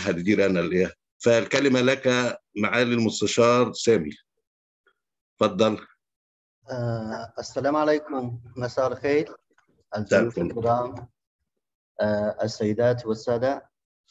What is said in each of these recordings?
هتدير انا اللي فالكلمه لك معالي المستشار سامي تفضل آه السلام عليكم مساء الخير الضيوف الكرام آه السيدات والسادة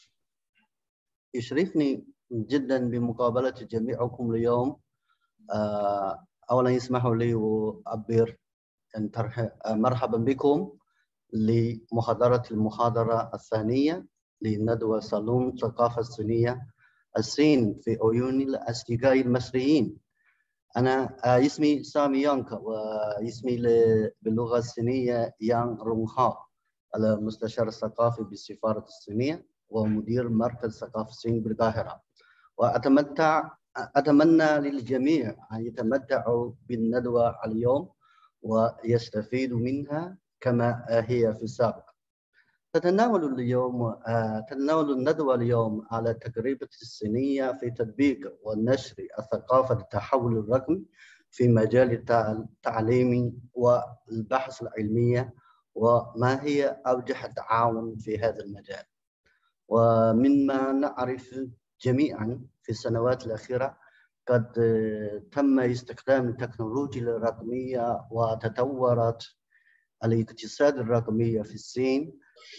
يشرفني جدا بمقابلة جميعكم اليوم آه أولا يسمحوا لي وأعبر مرحبا بكم لمحاضرة المحاضرة الثانية لندوة صالون الثقافة الصينية الصين في عيون الأصدقاء المصريين أنا اسمي سامي يانك واسمي باللغة الصينية يان رونغها المستشار الثقافي بالسفارة الصينية ومدير مركز ثقافة الصين بالقاهرة وأتمتع أتمنى للجميع أن يتمتعوا بالندوة اليوم ويستفيدوا منها كما هي في السابق تتناول اليوم تتناول الندوة اليوم على تجربة الصينية في تطبيق ونشر الثقافة التحول الرقمي في مجال التعليم والبحث العلمي وما هي أوجه التعاون في هذا المجال ومما نعرف جميعا في السنوات الأخيرة قد تم استخدام التكنولوجيا الرقمية وتطورت الاقتصاد الرقمي في الصين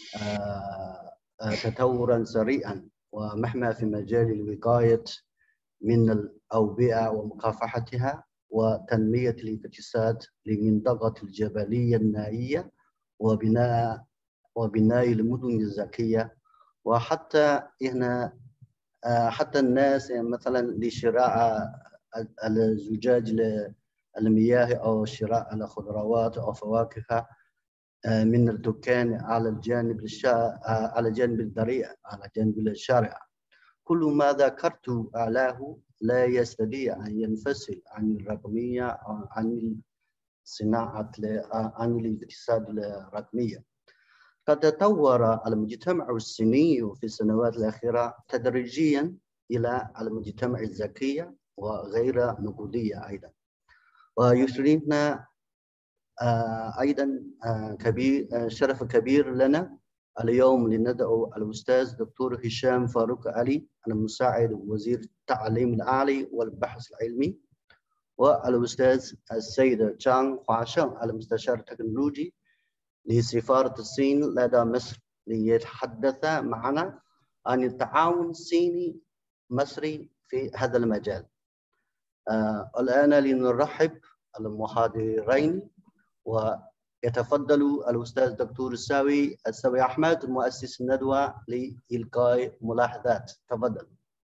تطورا سريعا ومهما في مجال الوقاية من الأوبئة ومكافحتها وتنمية الاقتصاد لمنطقة الجبلية النائية وبناء وبناء المدن الذكية وحتى هنا حتى الناس مثلا لشراء الزجاج المياه أو شراء الخضروات أو فواكه من الدكان على الجانب الشا... على جانب الطريق على جانب الشارع كل ما ذكرت أعلاه لا يستطيع أن ينفصل عن الرقمية أو عن الصناعة عن الاقتصاد الرقمية قد تطور المجتمع الصيني في السنوات الأخيرة تدريجيا إلى المجتمع الذكي وغير نقودية أيضا ويشرفنا ايضا كبير شرف كبير لنا اليوم لندعو الاستاذ دكتور هشام فاروق علي المساعد وزير التعليم العالي والبحث العلمي والاستاذ السيد تشانغ هواشeng المستشار التكنولوجي لسفاره الصين لدى مصر ليتحدث معنا عن التعاون الصيني مصري في هذا المجال. آه الان لنرحب المحاضرين ويتفضل الأستاذ دكتور الساوي الساوي أحمد مؤسس الندوة لإلقاء ملاحظات تفضل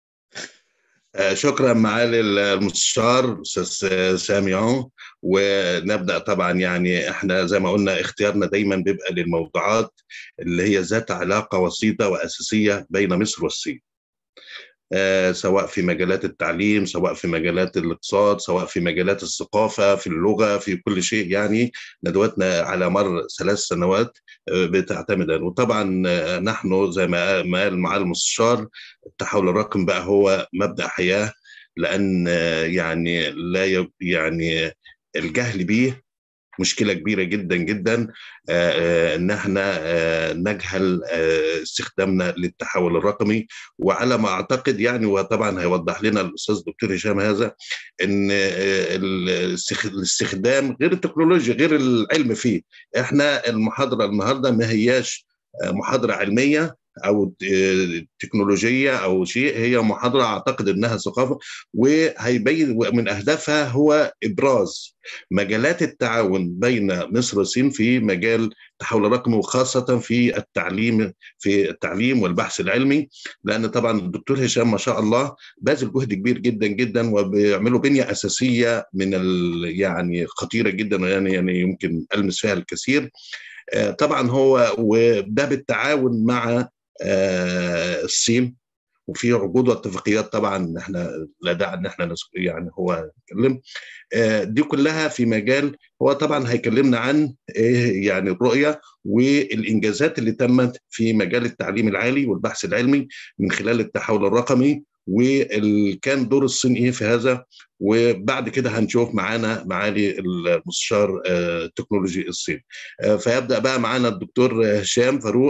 شكرا معالي المستشار استاذ سامي ونبدا طبعا يعني احنا زي ما قلنا اختيارنا دايما بيبقى للموضوعات اللي هي ذات علاقه وسيطه واساسيه بين مصر والصين. آه سواء في مجالات التعليم سواء في مجالات الاقتصاد سواء في مجالات الثقافة في اللغة في كل شيء يعني ندواتنا على مر ثلاث سنوات آه بتعتمد وطبعا آه نحن زي ما قال معالي المستشار التحول الرقمي بقى هو مبدأ حياة لأن يعني لا يعني الجهل به مشكله كبيره جدا جدا ان احنا نجهل استخدامنا للتحول الرقمي وعلى ما اعتقد يعني وطبعا هيوضح لنا الاستاذ الدكتور هشام هذا ان الاستخدام غير التكنولوجيا غير العلم فيه احنا المحاضره النهارده ما هياش محاضره علميه او تكنولوجيه او شيء هي محاضره اعتقد انها ثقافه وهيبين من اهدافها هو ابراز مجالات التعاون بين مصر والصين في مجال التحول الرقمي وخاصه في التعليم في التعليم والبحث العلمي لان طبعا الدكتور هشام ما شاء الله باذل جهد كبير جدا جدا وبيعملوا بنيه اساسيه من يعني خطيره جدا يعني يعني يمكن المس فيها الكثير طبعا هو وده بالتعاون مع الصين وفي عقود واتفاقيات طبعا احنا لا داعي ان احنا يعني هو نتكلم دي كلها في مجال هو طبعا هيكلمنا عن ايه يعني الرؤيه والانجازات اللي تمت في مجال التعليم العالي والبحث العلمي من خلال التحول الرقمي وكان دور الصين ايه في هذا وبعد كده هنشوف معانا معالي المستشار التكنولوجي الصين فيبدا بقى معانا الدكتور هشام فاروق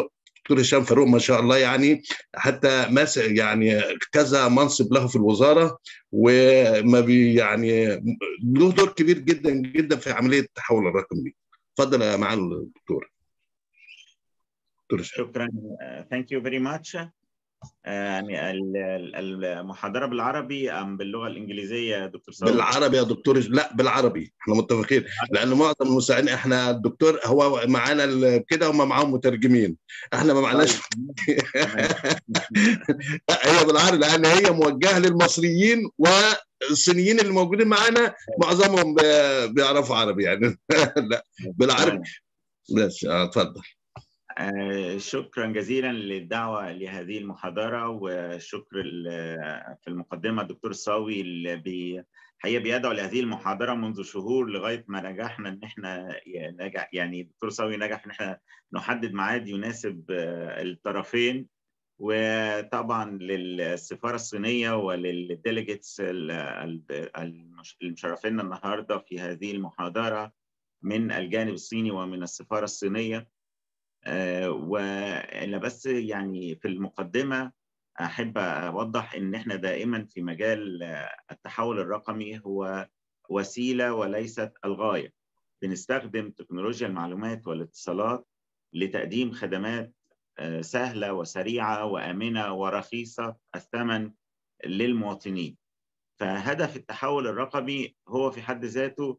دكتور هشام فاروق ما شاء الله يعني حتى ماس يعني كذا منصب له في الوزاره وما بي يعني له دور كبير جدا جدا في عمليه التحول الرقمي اتفضل يا معالي الدكتور دكتور هشام شكرا ثانك يو فيري ماتش يعني ال- ال- المحاضره بالعربي ام باللغه الانجليزيه يا دكتور صالح بالعربي يا دكتور لا بالعربي احنا متفقين لان معظم المساعدين احنا الدكتور هو معانا ال- كده هم معاهم مترجمين احنا ما معناش هي بالعربي لان هي موجهه للمصريين والصينيين اللي موجودين معانا معظمهم ب- بيعرفوا عربي يعني لا بالعربي ماشي اه، اتفضل آه، شكرا جزيلا للدعوة لهذه المحاضرة وشكر ال- في المقدمة الدكتور الصاوي اللي بي حقيقة بيدعو لهذه المحاضرة منذ شهور لغاية ما نجحنا إن إحنا نجح يعني الدكتور الصاوي نجح إن إحنا نحدد ميعاد يناسب آه، الطرفين وطبعا للسفارة الصينية وللديليجيتس المشرفين النهاردة في هذه المحاضرة من الجانب الصيني ومن السفارة الصينية آه، وانا بس يعني في المقدمه احب اوضح ان احنا دائما في مجال آه، التحول الرقمي هو وسيله وليست الغايه بنستخدم تكنولوجيا المعلومات والاتصالات لتقديم خدمات آه، سهله وسريعه وامنه ورخيصه الثمن للمواطنين فهدف التحول الرقمي هو في حد ذاته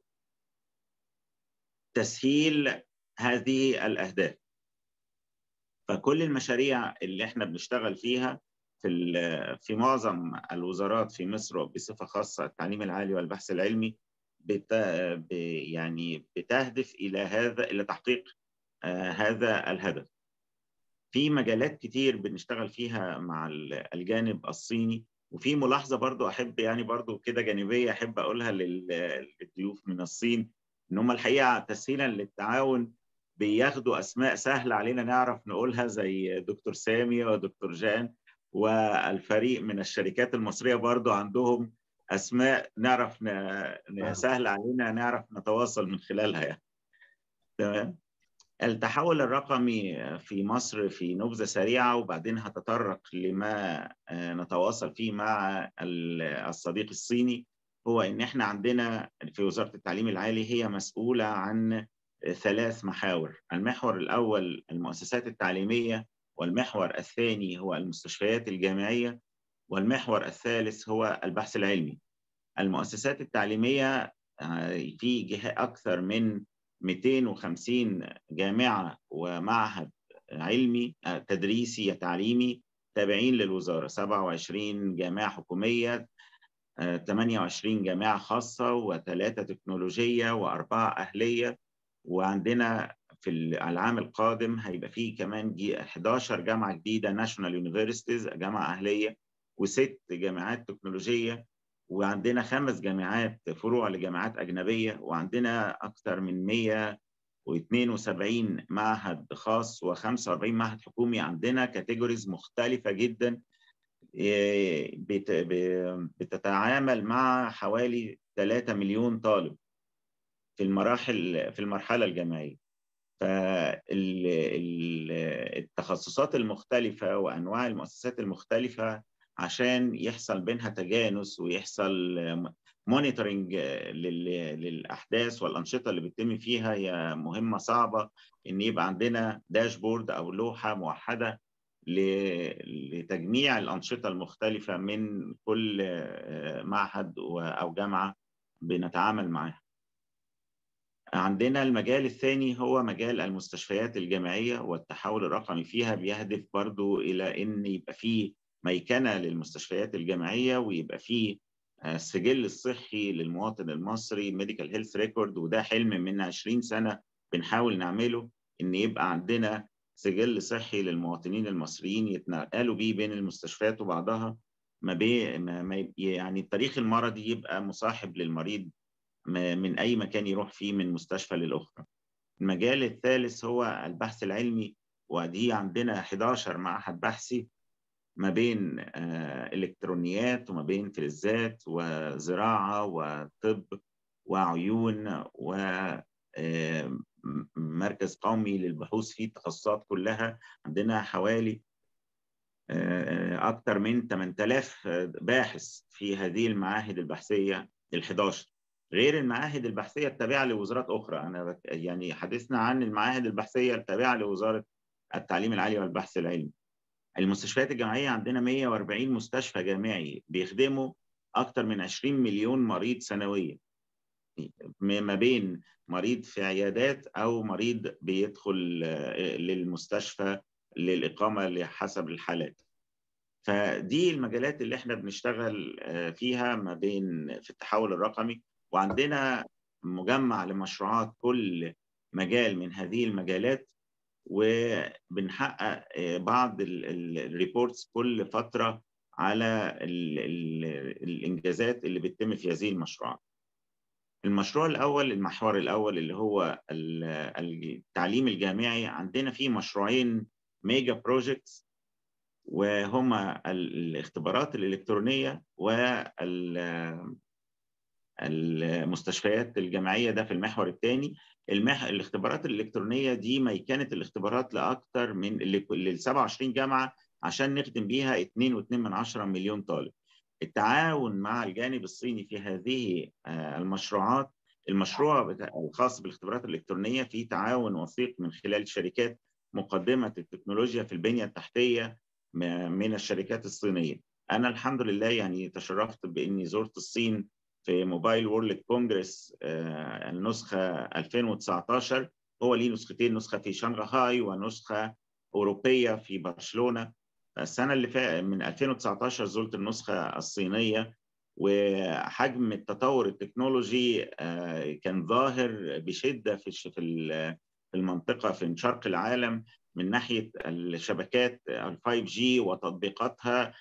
تسهيل هذه الاهداف فكل المشاريع اللي احنا بنشتغل فيها في ال- في معظم الوزارات في مصر وبصفه خاصه التعليم العالي والبحث العلمي بت ب- يعني بتهدف الى هذا الى تحقيق آه، هذا الهدف. في مجالات كتير بنشتغل فيها مع ال- الجانب الصيني وفي ملاحظه برضو احب يعني برضو كده جانبيه احب اقولها لل- للضيوف من الصين ان هم الحقيقه تسهيلا للتعاون بياخدوا اسماء سهله علينا نعرف نقولها زي دكتور سامي ودكتور جان والفريق من الشركات المصريه برضو عندهم اسماء نعرف ن- ن- سهل علينا نعرف نتواصل من خلالها يعني تمام التحول الرقمي في مصر في نبذه سريعه وبعدين هتطرق لما آه، نتواصل فيه مع ال- الصديق الصيني هو ان احنا عندنا في وزاره التعليم العالي هي مسؤوله عن ثلاث محاور المحور الأول المؤسسات التعليمية والمحور الثاني هو المستشفيات الجامعية والمحور الثالث هو البحث العلمي المؤسسات التعليمية آه، في جهة أكثر من 250 جامعة ومعهد علمي آه، تدريسي تعليمي تابعين للوزارة 27 جامعة حكومية آه، 28 جامعة خاصة وثلاثة تكنولوجية وأربعة أهلية وعندنا في العام القادم هيبقى فيه كمان جي- 11 جامعه جديده ناشونال يونيفرسيتيز جامعه اهليه وست جامعات تكنولوجيه وعندنا خمس جامعات فروع لجامعات اجنبيه وعندنا اكثر من 172 معهد خاص و45 معهد حكومي عندنا كاتيجوريز مختلفه جدا إيه، بت- ب- بتتعامل مع حوالي 3 مليون طالب في المراحل في المرحله الجامعيه فالتخصصات المختلفه وانواع المؤسسات المختلفه عشان يحصل بينها تجانس ويحصل مونيتورنج للاحداث والانشطه اللي بتتم فيها هي مهمه صعبه ان يبقى عندنا داشبورد او لوحه موحده ل- لتجميع الانشطه المختلفه من كل آه، معهد و- او جامعه بنتعامل معاها عندنا المجال الثاني هو مجال المستشفيات الجامعية والتحول الرقمي فيها بيهدف برضو إلى أن يبقى فيه ميكنة للمستشفيات الجامعية ويبقى فيه آه، السجل الصحي للمواطن المصري ميديكال هيلث ريكورد وده حلم من 20 سنة بنحاول نعمله ان يبقى عندنا سجل صحي للمواطنين المصريين يتنقلوا بيه بين المستشفيات وبعضها ما بين ما ما يب- يعني التاريخ المرضي يبقى مصاحب للمريض م- من اي مكان يروح فيه من مستشفى للاخرى. المجال الثالث هو البحث العلمي ودي عندنا 11 معهد بحثي ما بين آه، الكترونيات وما بين فلزات وزراعه وطب وعيون و آه، مركز قومي للبحوث في التخصصات كلها عندنا حوالي أكثر من 8000 باحث في هذه المعاهد البحثية ال 11 غير المعاهد البحثية التابعة لوزارات أخرى أنا يعني حدثنا عن المعاهد البحثية التابعة لوزارة التعليم العالي والبحث العلمي المستشفيات الجامعية عندنا 140 مستشفى جامعي بيخدموا أكثر من 20 مليون مريض سنويا ما بين مريض في عيادات أو مريض بيدخل للمستشفى للإقامة حسب الحالات فدي المجالات اللي احنا بنشتغل فيها ما بين في التحول الرقمي وعندنا مجمع لمشروعات كل مجال من هذه المجالات وبنحقق بعض الريبورتس كل فترة على ال ال الإنجازات اللي بتتم في هذه المشروعات المشروع الأول المحور الأول اللي هو التعليم الجامعي عندنا فيه مشروعين ميجا بروجيكتس وهما الاختبارات الإلكترونية والمستشفيات الجامعية ده في المحور الثاني المح... الاختبارات الإلكترونية دي ما كانت الاختبارات لأكثر من لل 27 جامعة عشان نخدم بيها 2.2 مليون طالب التعاون مع الجانب الصيني في هذه المشروعات المشروع الخاص بالاختبارات الإلكترونية في تعاون وثيق من خلال شركات مقدمة التكنولوجيا في البنية التحتية من الشركات الصينية أنا الحمد لله يعني تشرفت بإني زرت الصين في موبايل وورلد كونجرس النسخة 2019 هو ليه نسختين نسخة في شنغهاي ونسخة أوروبية في برشلونة السنة اللي فاتت من 2019 زرت النسخة الصينية وحجم التطور التكنولوجي كان ظاهر بشدة في في المنطقة في شرق العالم من ناحية الشبكات ال 5G وتطبيقاتها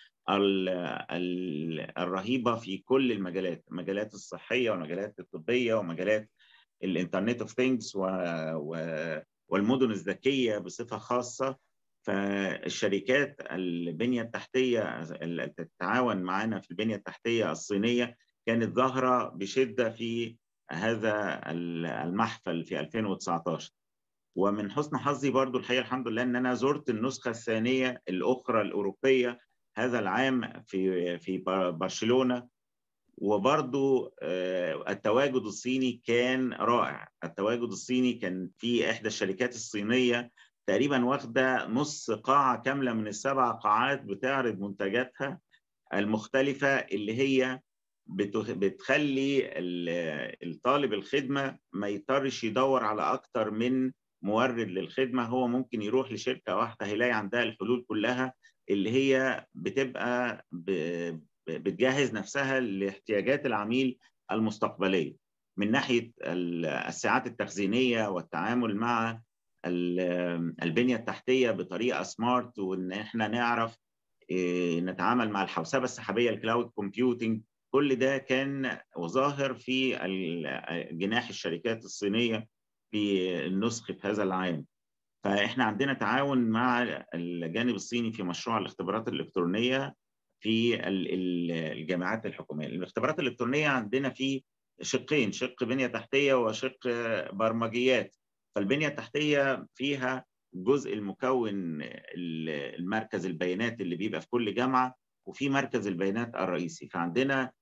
الرهيبة في كل المجالات المجالات الصحية والمجالات الطبية ومجالات الانترنت اوف ثينجز والمدن الذكية بصفة خاصة فالشركات البنية التحتية اللي تتعاون معنا في البنية التحتية الصينية كانت ظاهرة بشدة في هذا المحفل في 2019 ومن حسن حظي برضو الحقيقة الحمد لله أن أنا زرت النسخة الثانية الأخرى الأوروبية هذا العام في في برشلونة وبرضو التواجد الصيني كان رائع التواجد الصيني كان في إحدى الشركات الصينية تقريبا واخدة نص قاعة كاملة من السبع قاعات بتعرض منتجاتها المختلفة اللي هي بتخلي الطالب الخدمة ما يضطرش يدور على أكتر من مورد للخدمة هو ممكن يروح لشركة واحدة هيلاقي عندها الحلول كلها اللي هي بتبقى بتجهز نفسها لاحتياجات العميل المستقبلية من ناحية الساعات التخزينية والتعامل مع البنية التحتية بطريقة سمارت وإن إحنا نعرف نتعامل مع الحوسبة السحابية الكلاود كومبيوتنج كل ده كان ظاهر في جناح الشركات الصينية في النسخ في هذا العام فإحنا عندنا تعاون مع الجانب الصيني في مشروع الاختبارات الإلكترونية في الجامعات الحكومية الاختبارات الإلكترونية عندنا في شقين شق بنية تحتية وشق برمجيات فالبنية التحتية فيها الجزء المكون المركز البيانات اللي بيبقى في كل جامعة وفي مركز البيانات الرئيسي فعندنا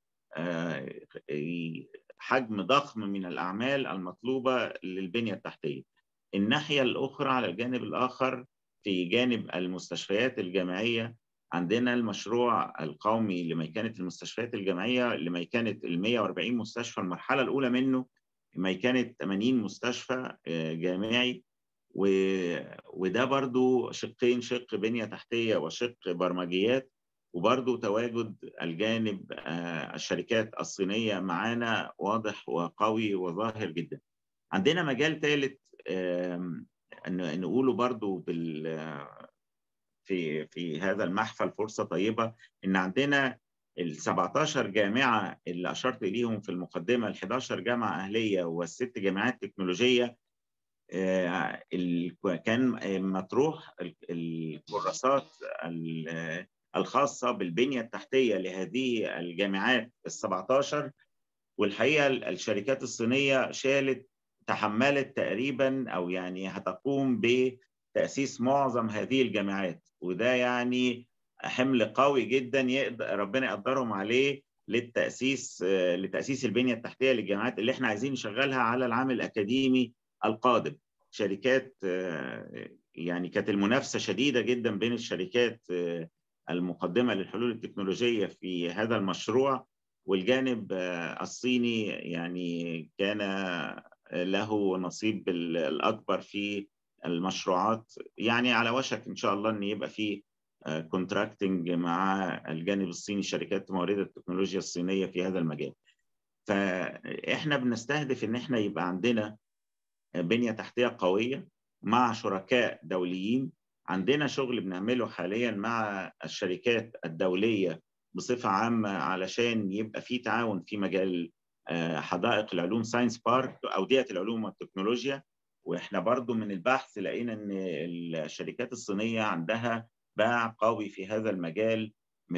حجم ضخم من الأعمال المطلوبة للبنية التحتية الناحية الأخرى على الجانب الآخر في جانب المستشفيات الجامعية عندنا المشروع القومي لميكنة المستشفيات الجامعية لميكنة ال 140 مستشفى المرحلة الأولى منه ميكنة 80 مستشفى جامعي و... وده برضو شقين شق بنية تحتية وشق برمجيات وبرضو تواجد الجانب الشركات الصينية معانا واضح وقوي وظاهر جدا عندنا مجال ثالث نقوله برضو بال في في هذا المحفل فرصة طيبة إن عندنا ال 17 جامعة اللي أشرت إليهم في المقدمة ال 11 جامعة أهلية والست جامعات تكنولوجية كان مطروح الكراسات الخاصة بالبنية التحتية لهذه الجامعات ال 17 والحقيقة الشركات الصينية شالت تحملت تقريبا او يعني هتقوم بتاسيس معظم هذه الجامعات وده يعني حمل قوي جدا يقدر ربنا يقدرهم عليه للتاسيس لتاسيس البنيه التحتيه للجامعات اللي احنا عايزين نشغلها على العام الاكاديمي القادم شركات يعني كانت المنافسه شديده جدا بين الشركات المقدمه للحلول التكنولوجيه في هذا المشروع والجانب الصيني يعني كان له نصيب الاكبر في المشروعات يعني على وشك ان شاء الله ان يبقى في كونتراكتنج مع الجانب الصيني شركات مورده التكنولوجيا الصينيه في هذا المجال. فاحنا بنستهدف ان احنا يبقى عندنا بنيه تحتيه قويه مع شركاء دوليين عندنا شغل بنعمله حاليا مع الشركات الدوليه بصفه عامه علشان يبقى في تعاون في مجال حدائق العلوم ساينس بارك اوديه العلوم والتكنولوجيا واحنا برضو من البحث لقينا ان الشركات الصينيه عندها باع قوي في هذا المجال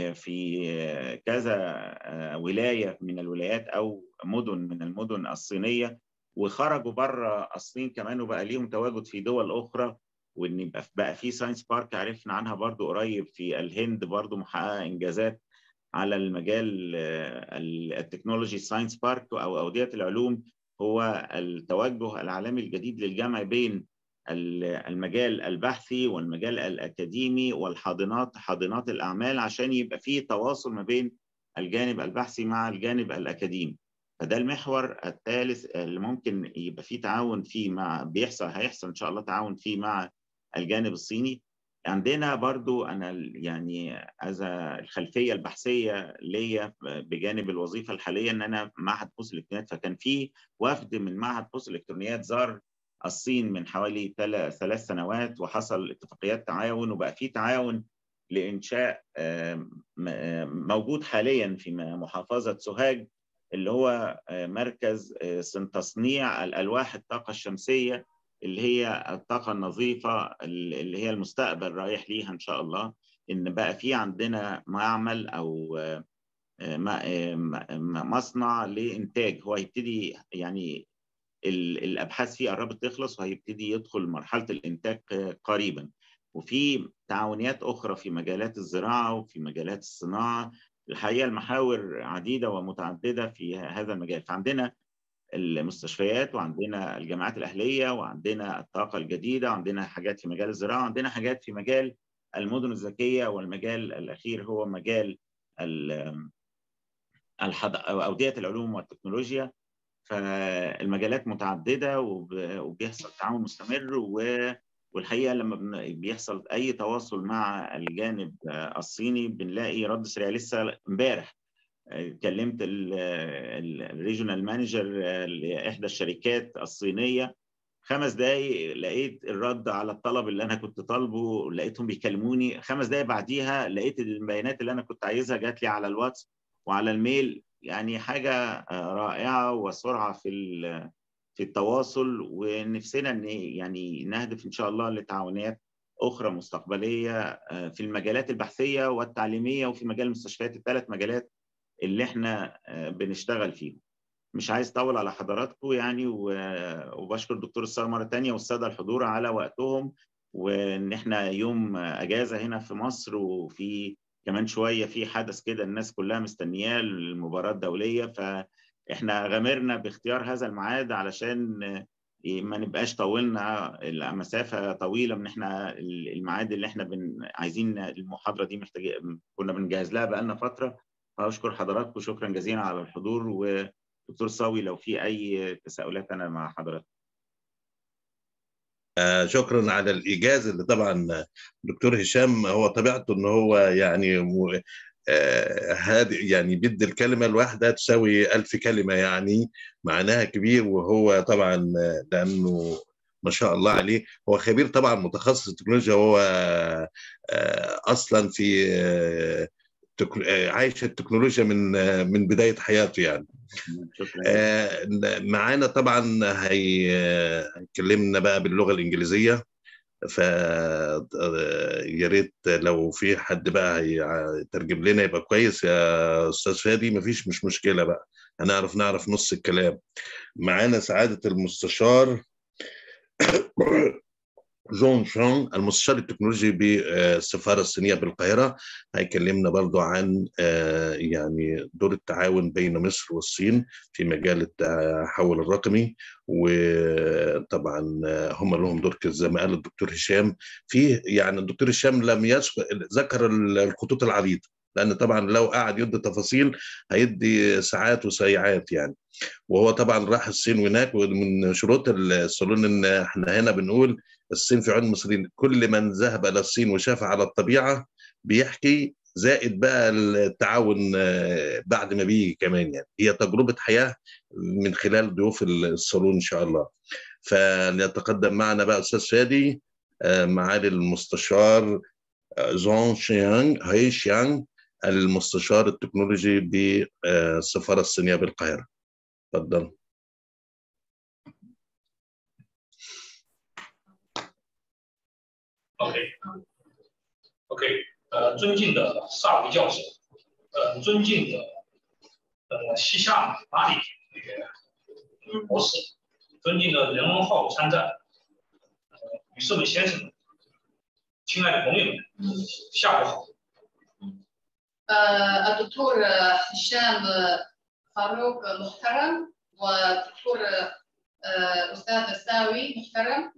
في كذا ولايه من الولايات او مدن من المدن الصينيه وخرجوا بره الصين كمان وبقى ليهم تواجد في دول اخرى وان يبقى بقى في ساينس بارك عرفنا عنها برضو قريب في الهند برضو محققه انجازات على المجال التكنولوجي ساينس بارك او اوديه العلوم هو التوجه العالمي الجديد للجمع بين المجال البحثي والمجال الاكاديمي والحاضنات حاضنات الاعمال عشان يبقى في تواصل ما بين الجانب البحثي مع الجانب الاكاديمي فده المحور الثالث اللي ممكن يبقى فيه تعاون فيه مع بيحصل هيحصل ان شاء الله تعاون فيه مع الجانب الصيني عندنا برضو انا يعني از الخلفيه البحثيه ليا بجانب الوظيفه الحاليه ان انا معهد بوست الالكترونيات فكان في وفد من معهد بوست الالكترونيات زار الصين من حوالي ثلاث سنوات وحصل اتفاقيات تعاون وبقى في تعاون لانشاء موجود حاليا في محافظه سوهاج اللي هو مركز تصنيع الالواح الطاقه الشمسيه اللي هي الطاقه النظيفه اللي هي المستقبل رايح ليها ان شاء الله ان بقى في عندنا معمل او مصنع لانتاج هو هيبتدي يعني الابحاث فيه قربت تخلص وهيبتدي يدخل مرحله الانتاج قريبا وفي تعاونيات اخرى في مجالات الزراعه وفي مجالات الصناعه الحقيقه المحاور عديده ومتعدده في هذا المجال فعندنا المستشفيات وعندنا الجامعات الاهليه وعندنا الطاقه الجديده وعندنا حاجات في مجال الزراعه وعندنا حاجات في مجال المدن الذكيه والمجال الاخير هو مجال الحض... اوديه العلوم والتكنولوجيا فالمجالات متعدده وبيحصل تعاون مستمر و... والحقيقه لما بيحصل اي تواصل مع الجانب الصيني بنلاقي رد سريع لسه امبارح كلمت الريجونال مانجر لاحدى الشركات الصينيه خمس دقايق لقيت الرد على الطلب اللي انا كنت طالبه لقيتهم بيكلموني خمس دقايق بعديها لقيت البيانات اللي انا كنت عايزها جات لي على الواتس وعلى الميل يعني حاجه رائعه وسرعه في في التواصل ونفسنا ان يعني نهدف ان شاء الله لتعاونيات اخرى مستقبليه في المجالات البحثيه والتعليميه وفي مجال المستشفيات الثلاث مجالات اللي احنا بنشتغل فيهم. مش عايز اطول على حضراتكم يعني وبشكر الدكتور السار مره ثانيه والساده الحضور على وقتهم وان احنا يوم اجازه هنا في مصر وفي كمان شويه في حدث كده الناس كلها مستنياه المباراه الدوليه فاحنا غامرنا باختيار هذا الميعاد علشان ما نبقاش طولنا المسافه طويله من احنا الميعاد اللي احنا بن عايزين المحاضره دي محتاج كنا بنجهز لها بقالنا فتره فاشكر حضراتكم شكرا جزيلا على الحضور ودكتور صاوي لو في اي تساؤلات انا مع حضرتك آه شكرا على الايجاز اللي طبعا دكتور هشام هو طبيعته ان هو يعني آه هذه يعني بيدي الكلمه الواحده تساوي ألف كلمه يعني معناها كبير وهو طبعا لانه ما شاء الله عليه هو خبير طبعا متخصص التكنولوجيا وهو آه اصلا في عايش التكنولوجيا من من بدايه حياته يعني آه معانا طبعا هيكلمنا بقى باللغه الانجليزيه ف يا ريت لو في حد بقى هيترجم لنا يبقى كويس يا استاذ فادي مفيش مش مشكله بقى هنعرف نعرف نص الكلام معانا سعاده المستشار جون شون المستشار التكنولوجي بالسفاره الصينيه بالقاهره هيكلمنا برضو عن يعني دور التعاون بين مصر والصين في مجال التحول الرقمي وطبعا هم لهم دور زي ما قال الدكتور هشام في يعني الدكتور هشام لم ذكر الخطوط العريضه لان طبعا لو قعد يدي تفاصيل هيدي ساعات وسيعات يعني وهو طبعا راح الصين وهناك ومن شروط الصالون ان احنا هنا بنقول الصين في عيون المصريين كل من ذهب الى الصين وشاف على الطبيعه بيحكي زائد بقى التعاون بعد ما بيجي كمان يعني هي تجربه حياه من خلال ضيوف الصالون ان شاء الله فليتقدم معنا بقى استاذ فادي معالي المستشار زون شيانغ هاي شيانغ المستشار التكنولوجي بالسفاره الصينيه بالقاهره تفضل OK OK，呃，尊敬的萨维教授，呃，尊敬的呃西夏马里博士，尊敬的任文浩参战，呃，女士们、先生们，亲爱的朋友们，下午好。 الدكتور هشام فاروق محترم والدكتور استاذ ساوي محترم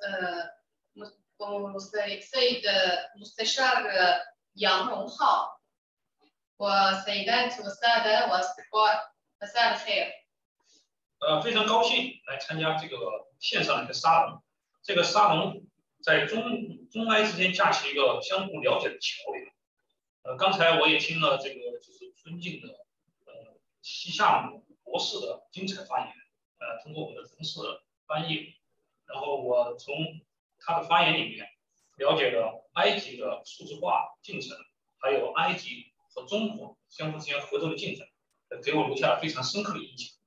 والسيد مستشار يانغ رونغ هاو والسيدات والساده واصدقاء مساء الخير 呃，非常高兴来参加这个线上的一个沙龙。这个沙龙在中中埃之间架起一个相互了解的桥梁。呃，刚才我也听了这个就是尊敬的呃西夏姆博士的精彩发言，呃，通过我们的同事翻译，然后我从他的发言里面了解了埃及的数字化进程，还有埃及和中国相互之间合作的进展，呃给我留下了非常深刻的印象。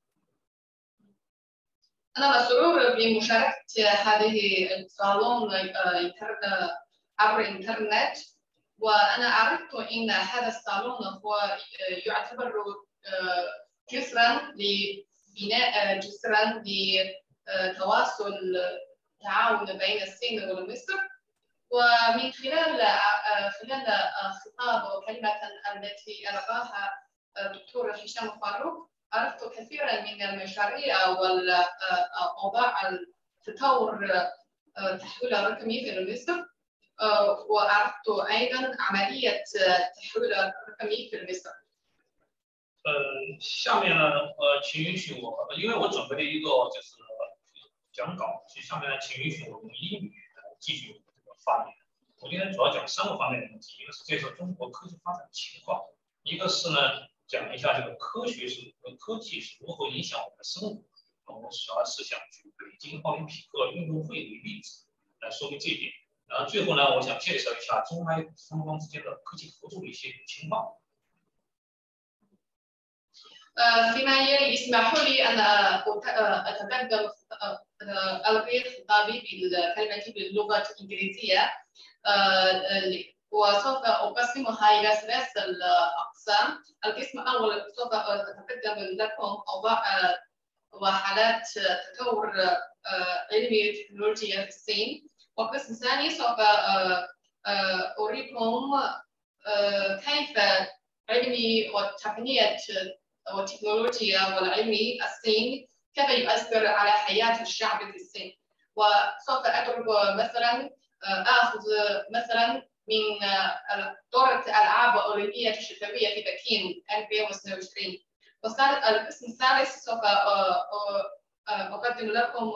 أنا مسرور بمشاركة هذه الصالون عبر الإنترنت وأنا عرفت أن هذا الصالون هو يعتبر جسرا لبناء جسرا لتواصل التعاون بين الصين ومصر ومن خلال خلال خطاب وكلمة التي ألقاها الدكتور هشام فاروق عرفت كثيرا من المشاريع والأوضاع التطور التحويل الرقمي في مصر وعرفت ايضا عمليه التحويل الرقمي في مصر. 呃，下面呢，呃，请允许我，因为我准备了一个就是讲稿，所以下面呢，请允许我用英语继续这个发言。我今天主要讲三个方面的问题，一个是介绍中国科技发展的情况，一个是呢讲一下这个科学是和科技是如何影响我们的生活。我主要是想举北京奥林匹克运动会为例子来说明这一点。然后最后呢，我想介绍一下中埃双方之间的科技合作的一些情况。 فيما يلي يسمحوا لي ان اتقدم الغي خطابي بالكلمه باللغه الانجليزيه وسوف اقسمها الى ثلاث الاقسام القسم الاول سوف اتقدم لكم اوضاع وحالات تطور علمي التكنولوجيا في الصين والقسم الثاني سوف أريكم كيف علمي وتقنية والتكنولوجيا والعلمي الصين كيف يؤثر على حياة الشعب في الصين وسوف أضرب مثلا آخذ مثلا من دورة الألعاب الأولمبية الشتوية في بكين 2022 والقسم الثالث سوف أقدم لكم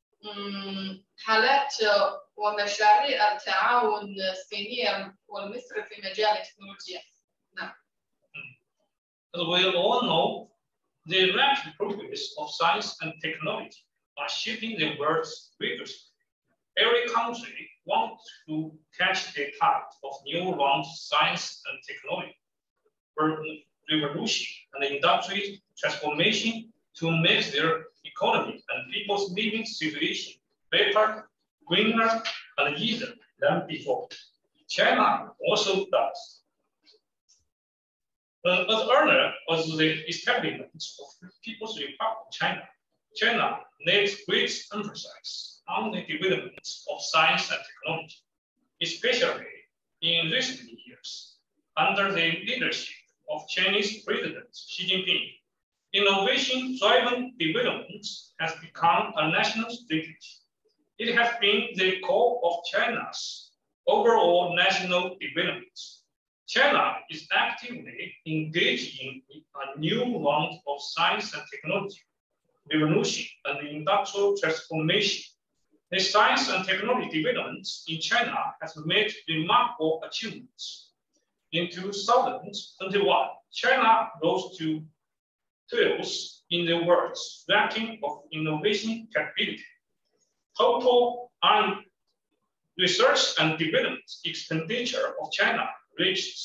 حالات ومشاريع التعاون الصينية والمصري في مجال التكنولوجيا. نعم. As we all know, the rapid progress of science and technology are shaping the world's rigorously. Every country wants to catch the tide of new launch science and technology, revolution and industrial transformation to make their economy and people's living situation better, greener, and easier than before. China also does. Uh, as earlier as the establishment of People's Republic of China, China laid great emphasis on the development of science and technology, especially in recent years. Under the leadership of Chinese President Xi Jinping, innovation-driven development has become a national strategy. It has been the core of China's overall national development. China is actively engaging in a new round of science and technology revolution and industrial transformation. The science and technology developments in China has made remarkable achievements. In 2021, China rose to 12th in the world's ranking of innovation capability. Total on research and development expenditure of China reached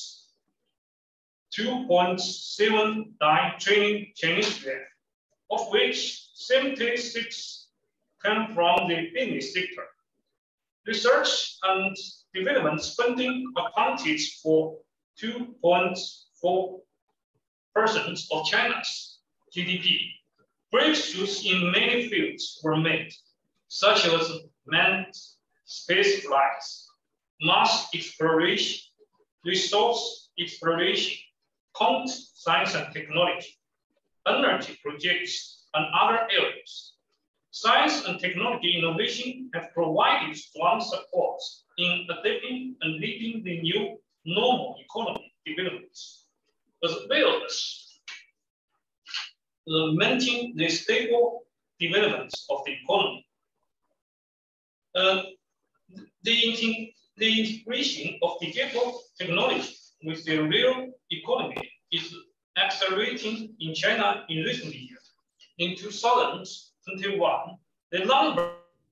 2.79 trillion Chinese yuan, of which 76 come from the business sector. Research and development spending accounted for 2.4 percent of China's GDP. Breakthroughs in many fields were made, such as manned space flights, Mars exploration, resource exploration, quantum science and technology, energy projects, and other areas. Science and technology innovation have provided strong support in adapting and leading the new normal economy developments, as well as maintaining the stable development of the economy. Uh, the, the integration of digital technology with the real economy is accelerating in China in recent years. In 2021, the number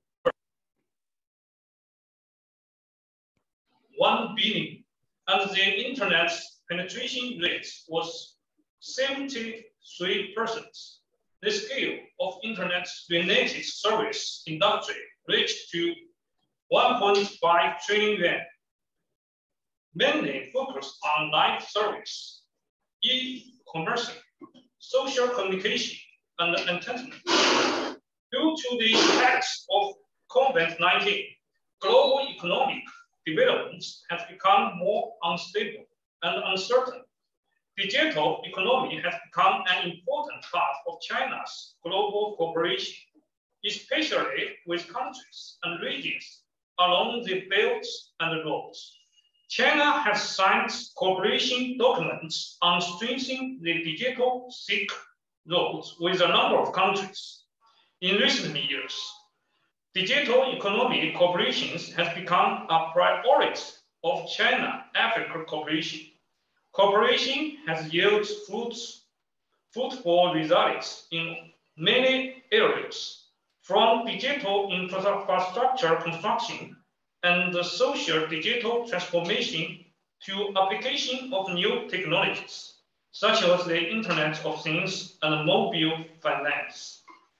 1 billion and the internet penetration rate was 73%. The scale of internet-related service industry reached to 1.5 trillion yuan, mainly focused on live service, e-commerce, social communication, and entertainment. Due to the effects of COVID-19, global economic development has become more unstable and uncertain. Digital economy has become an important part of China's global cooperation, especially with countries and regions along the belts and roads. China has signed cooperation documents on strengthening the digital Silk roads with a number of countries. In recent years, digital economy cooperation has become a priority of China-Africa cooperation. Cooperation has yielded fruits, fruitful results in many areas from digital infrastructure construction and the social digital transformation to application of new technologies, such as the Internet of Things and mobile finance.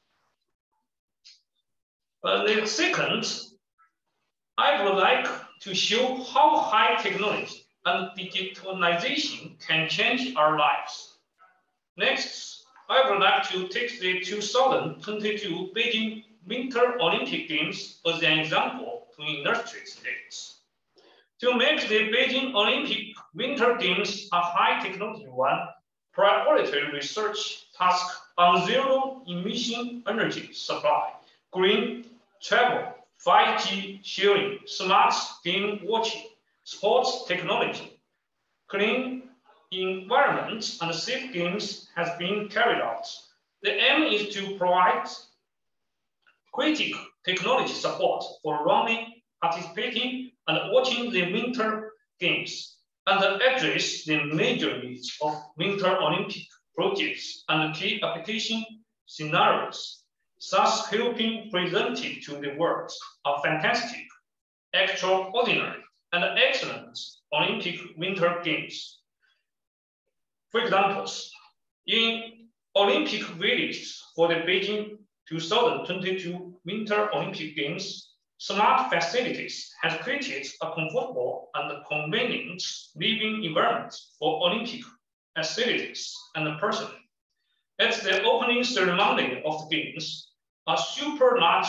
Uh, the second, I would like to show how high technology and digitalization can change our lives. Next, I would like to take the 2022 Beijing Winter Olympic Games as an example to illustrate this. To make the Beijing Olympic Winter Games a high technology one, priority research task on zero emission energy supply, green travel, 5G sharing, smart game watching, sports technology, clean environment and safe games has been carried out. The aim is to provide critical technology support for running, participating, and watching the winter games, and address the major needs of winter Olympic projects and key application scenarios, thus helping present it to the world a fantastic, extraordinary, and excellent Olympic Winter Games. For examples, in Olympic Village for the Beijing 2022 Winter Olympic Games, smart facilities has created a comfortable and convenient living environment for Olympic facilities and personnel. At the opening ceremony of the Games, a super large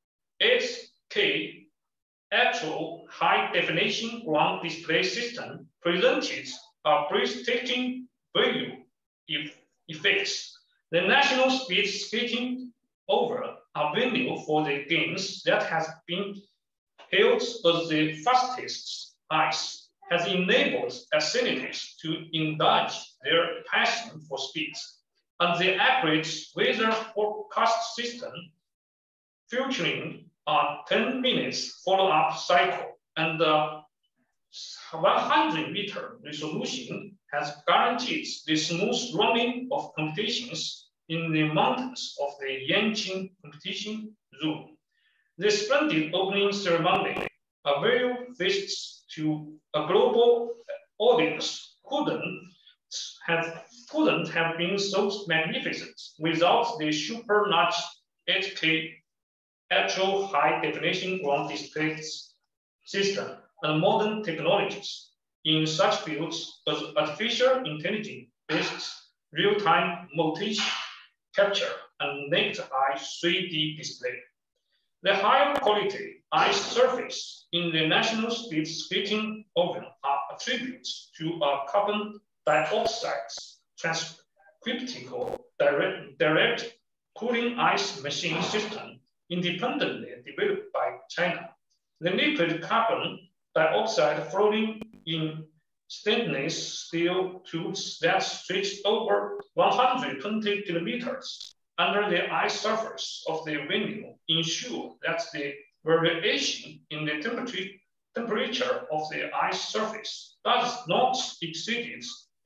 8K actual high definition ground display system presented a breathtaking view effects. The national speed skating over a venue for the games that has been hailed as the fastest ice has enabled athletes to indulge their passion for speed. And the accurate weather forecast system featuring a 10 minutes follow-up cycle and a 100 meter resolution has guaranteed the smooth running of competitions in the mountains of the Yanqing competition zone. The splendid opening ceremony, a very feast to a global audience, couldn't have, couldn't have been so magnificent without the super large 8K actual high definition ground display system and modern technologies in such fields as artificial intelligence based real-time motion capture and naked eye 3D display. The higher quality ice surface in the national speed skating oven are attributes to a carbon dioxide transcriptical direct, direct cooling ice machine system independently developed by China. The liquid carbon dioxide floating in stainless steel tubes that stretch over 120 kilometers under the ice surface of the venue ensure that the variation in the temperature, temperature of the ice surface does not exceed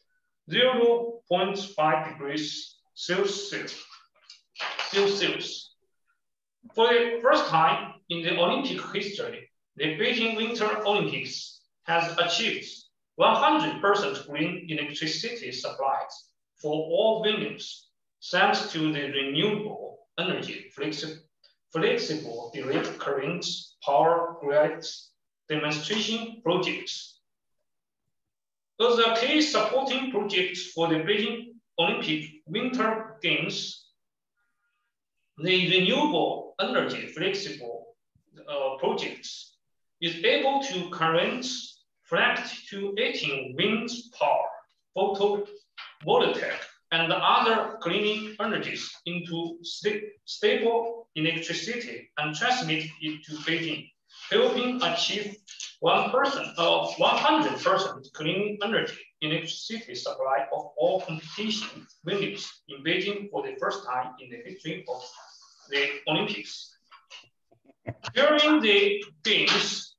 0.5 degrees Celsius. Celsius. For the first time in the Olympic history, the Beijing Winter Olympics has achieved 100% green electricity supplies for all venues, thanks to the renewable energy flexi flexible direct current power grids demonstration projects. As a key supporting project for the Beijing Olympic Winter Games, the renewable energy flexible uh, projects is able to current flat to 18 wind power, photovoltaic, and other cleaning energies into st stable electricity and transmit it to Beijing, helping achieve one person of 100% clean energy electricity supply of all competition venues in Beijing for the first time in the history of the Olympics. During the games,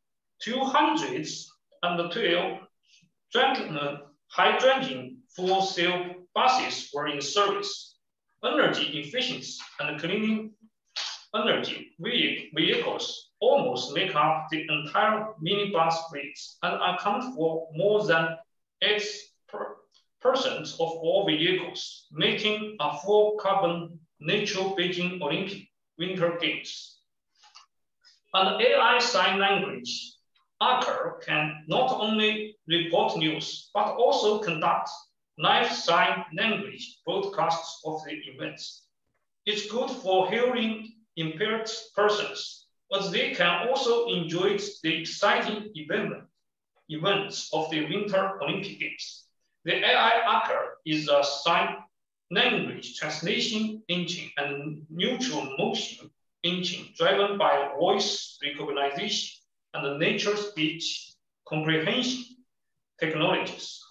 212 hydrogen fuel cell buses were in service. Energy efficiency and cleaning energy vehicles almost make up the entire minibus fleet and account for more than 8% of all vehicles, making a full carbon neutral Beijing Olympic Winter Games. An AI sign language, Archer can not only report news, but also conduct live sign language broadcasts of the events. It's good for hearing impaired persons, but they can also enjoy the exciting event, events of the Winter Olympic Games. The AI Archer is a sign language translation engine and neutral motion engine driven by voice recognition and nature speech comprehension technologies.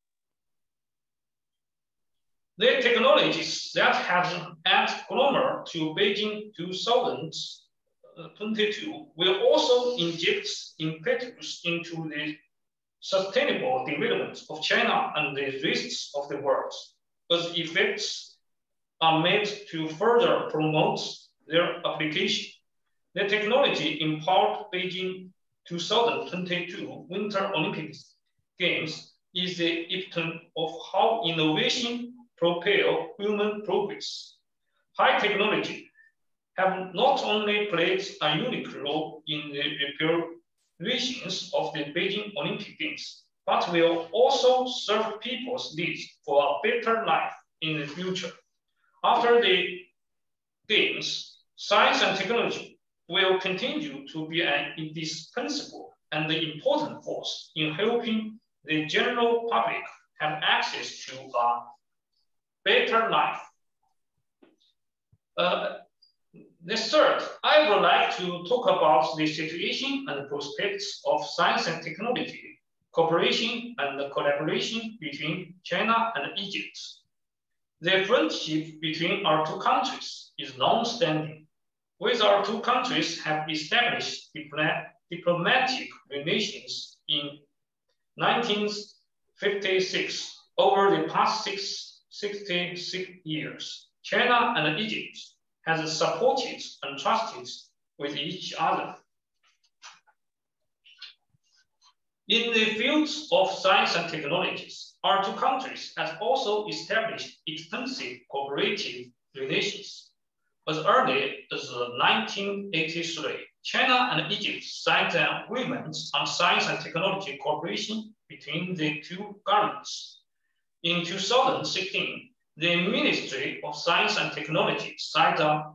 The technologies that have added glamour to Beijing 2022 will also inject impetus into the sustainable development of China and the rest of the world, as effects are made to further promote their application. The technology empowered Beijing 2022 Winter Olympics Games is the epitome of how innovation propel human progress. High technology have not only played a unique role in the preparations of the Beijing Olympic Games, but will also serve people's needs for a better life in the future. After the games, science and technology will continue to be an indispensable and important force in helping the general public have access to a better life. Uh, the third, I would like to talk about the situation and prospects of science and technology cooperation and collaboration between China and Egypt. The friendship between our two countries is long-standing, with our two countries have established diplomatic relations in 1956 over the past six, 66 years. China and Egypt has supported and trusted with each other. In the fields of science and technologies, our two countries have also established extensive cooperative relations. As early as 1983, China and Egypt signed an agreement on science and technology cooperation between the two governments. In 2016, the Ministry of Science and Technology signed a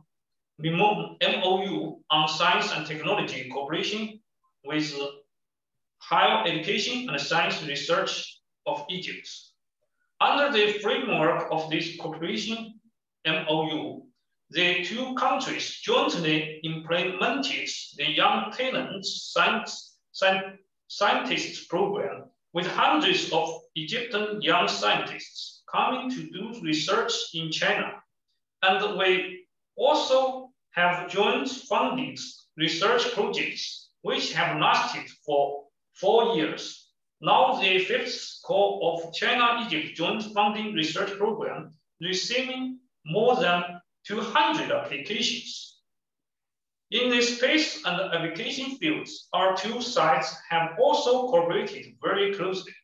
MOU on science and technology cooperation with higher education and science research of Egypt. Under the framework of this cooperation MOU, the two countries jointly implemented the Young Talent Science, Scientist Program with hundreds of Egyptian young scientists coming to do research in China. And we also have joint funded research projects which have lasted for four years. Now the fifth call of China-Egypt Joint Funding Research Program receiving more than 200 applications. In the space and application fields, our two sides have also cooperated very closely.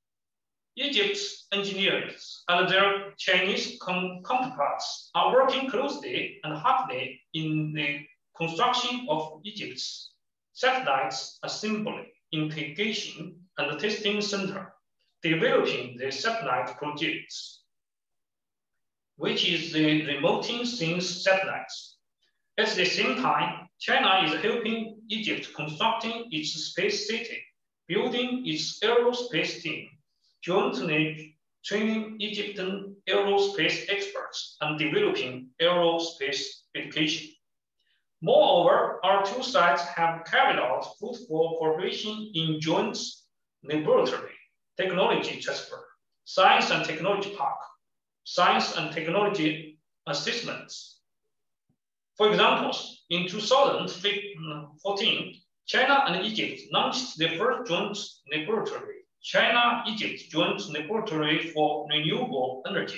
Egypt's engineers and their Chinese counterparts are working closely and hardly in the construction of Egypt's satellites assembly integration and testing center, developing the satellite projects, which is the remoting things satellites. At the same time, China is helping Egypt constructing its space city, building its aerospace team, jointly training Egyptian aerospace experts and developing aerospace education. Moreover, our two sides have carried out fruitful cooperation in joint laboratory, technology transfer, science and technology park, science and technology assessments. For example, in 2014, China and Egypt launched the first joint laboratory, China-Egypt Joint Laboratory for Renewable Energy.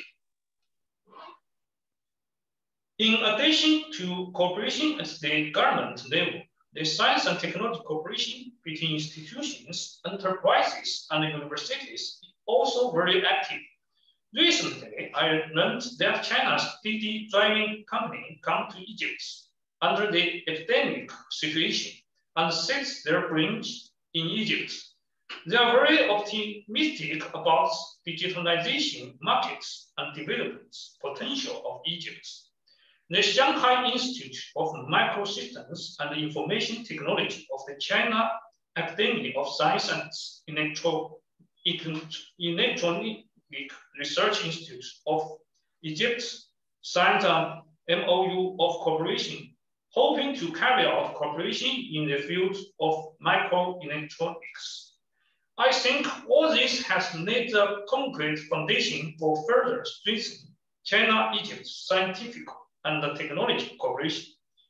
In addition to cooperation at the government level, the science and technology cooperation between institutions, enterprises, and universities is also very active. Recently, I learned that China's DD driving company come to Egypt under the epidemic situation and set their branch in Egypt. They are very optimistic about digitalization markets and development potential of Egypt. The Shanghai Institute of Microsystems and Information Technology of the China Academy of Science and Electro Electronic Research Institute of Egypt signed an MOU of cooperation, hoping to carry out cooperation in the field of microelectronics. I think all this has laid a concrete foundation for further strengthening China-Egypt scientific and the technology cooperation.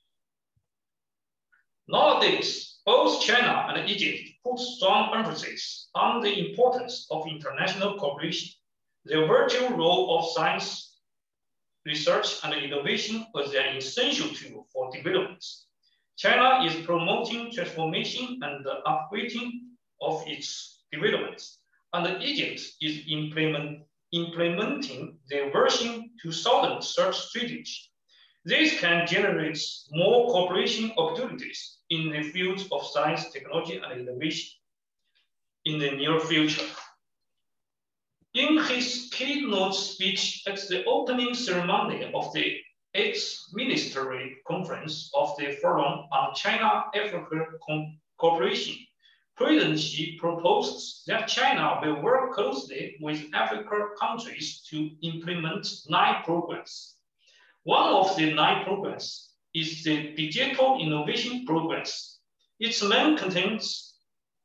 Nowadays, both China and Egypt put strong emphasis on the importance of international cooperation, the virtual role of science, research, and innovation as an essential tool for development. China is promoting transformation and the upgrading of its developments, and Egypt is implement, implementing the version 2000 search strategy this can generate more cooperation opportunities in the fields of science, technology, and innovation. in the near future. In his keynote speech at the opening ceremony of the eighth ministerial conference of the Forum on China-Africa Cooperation, President Xi proposed that China will work closely with African countries to implement nine programs. One of the nine programs is the Digital Innovation Programs. Its main contents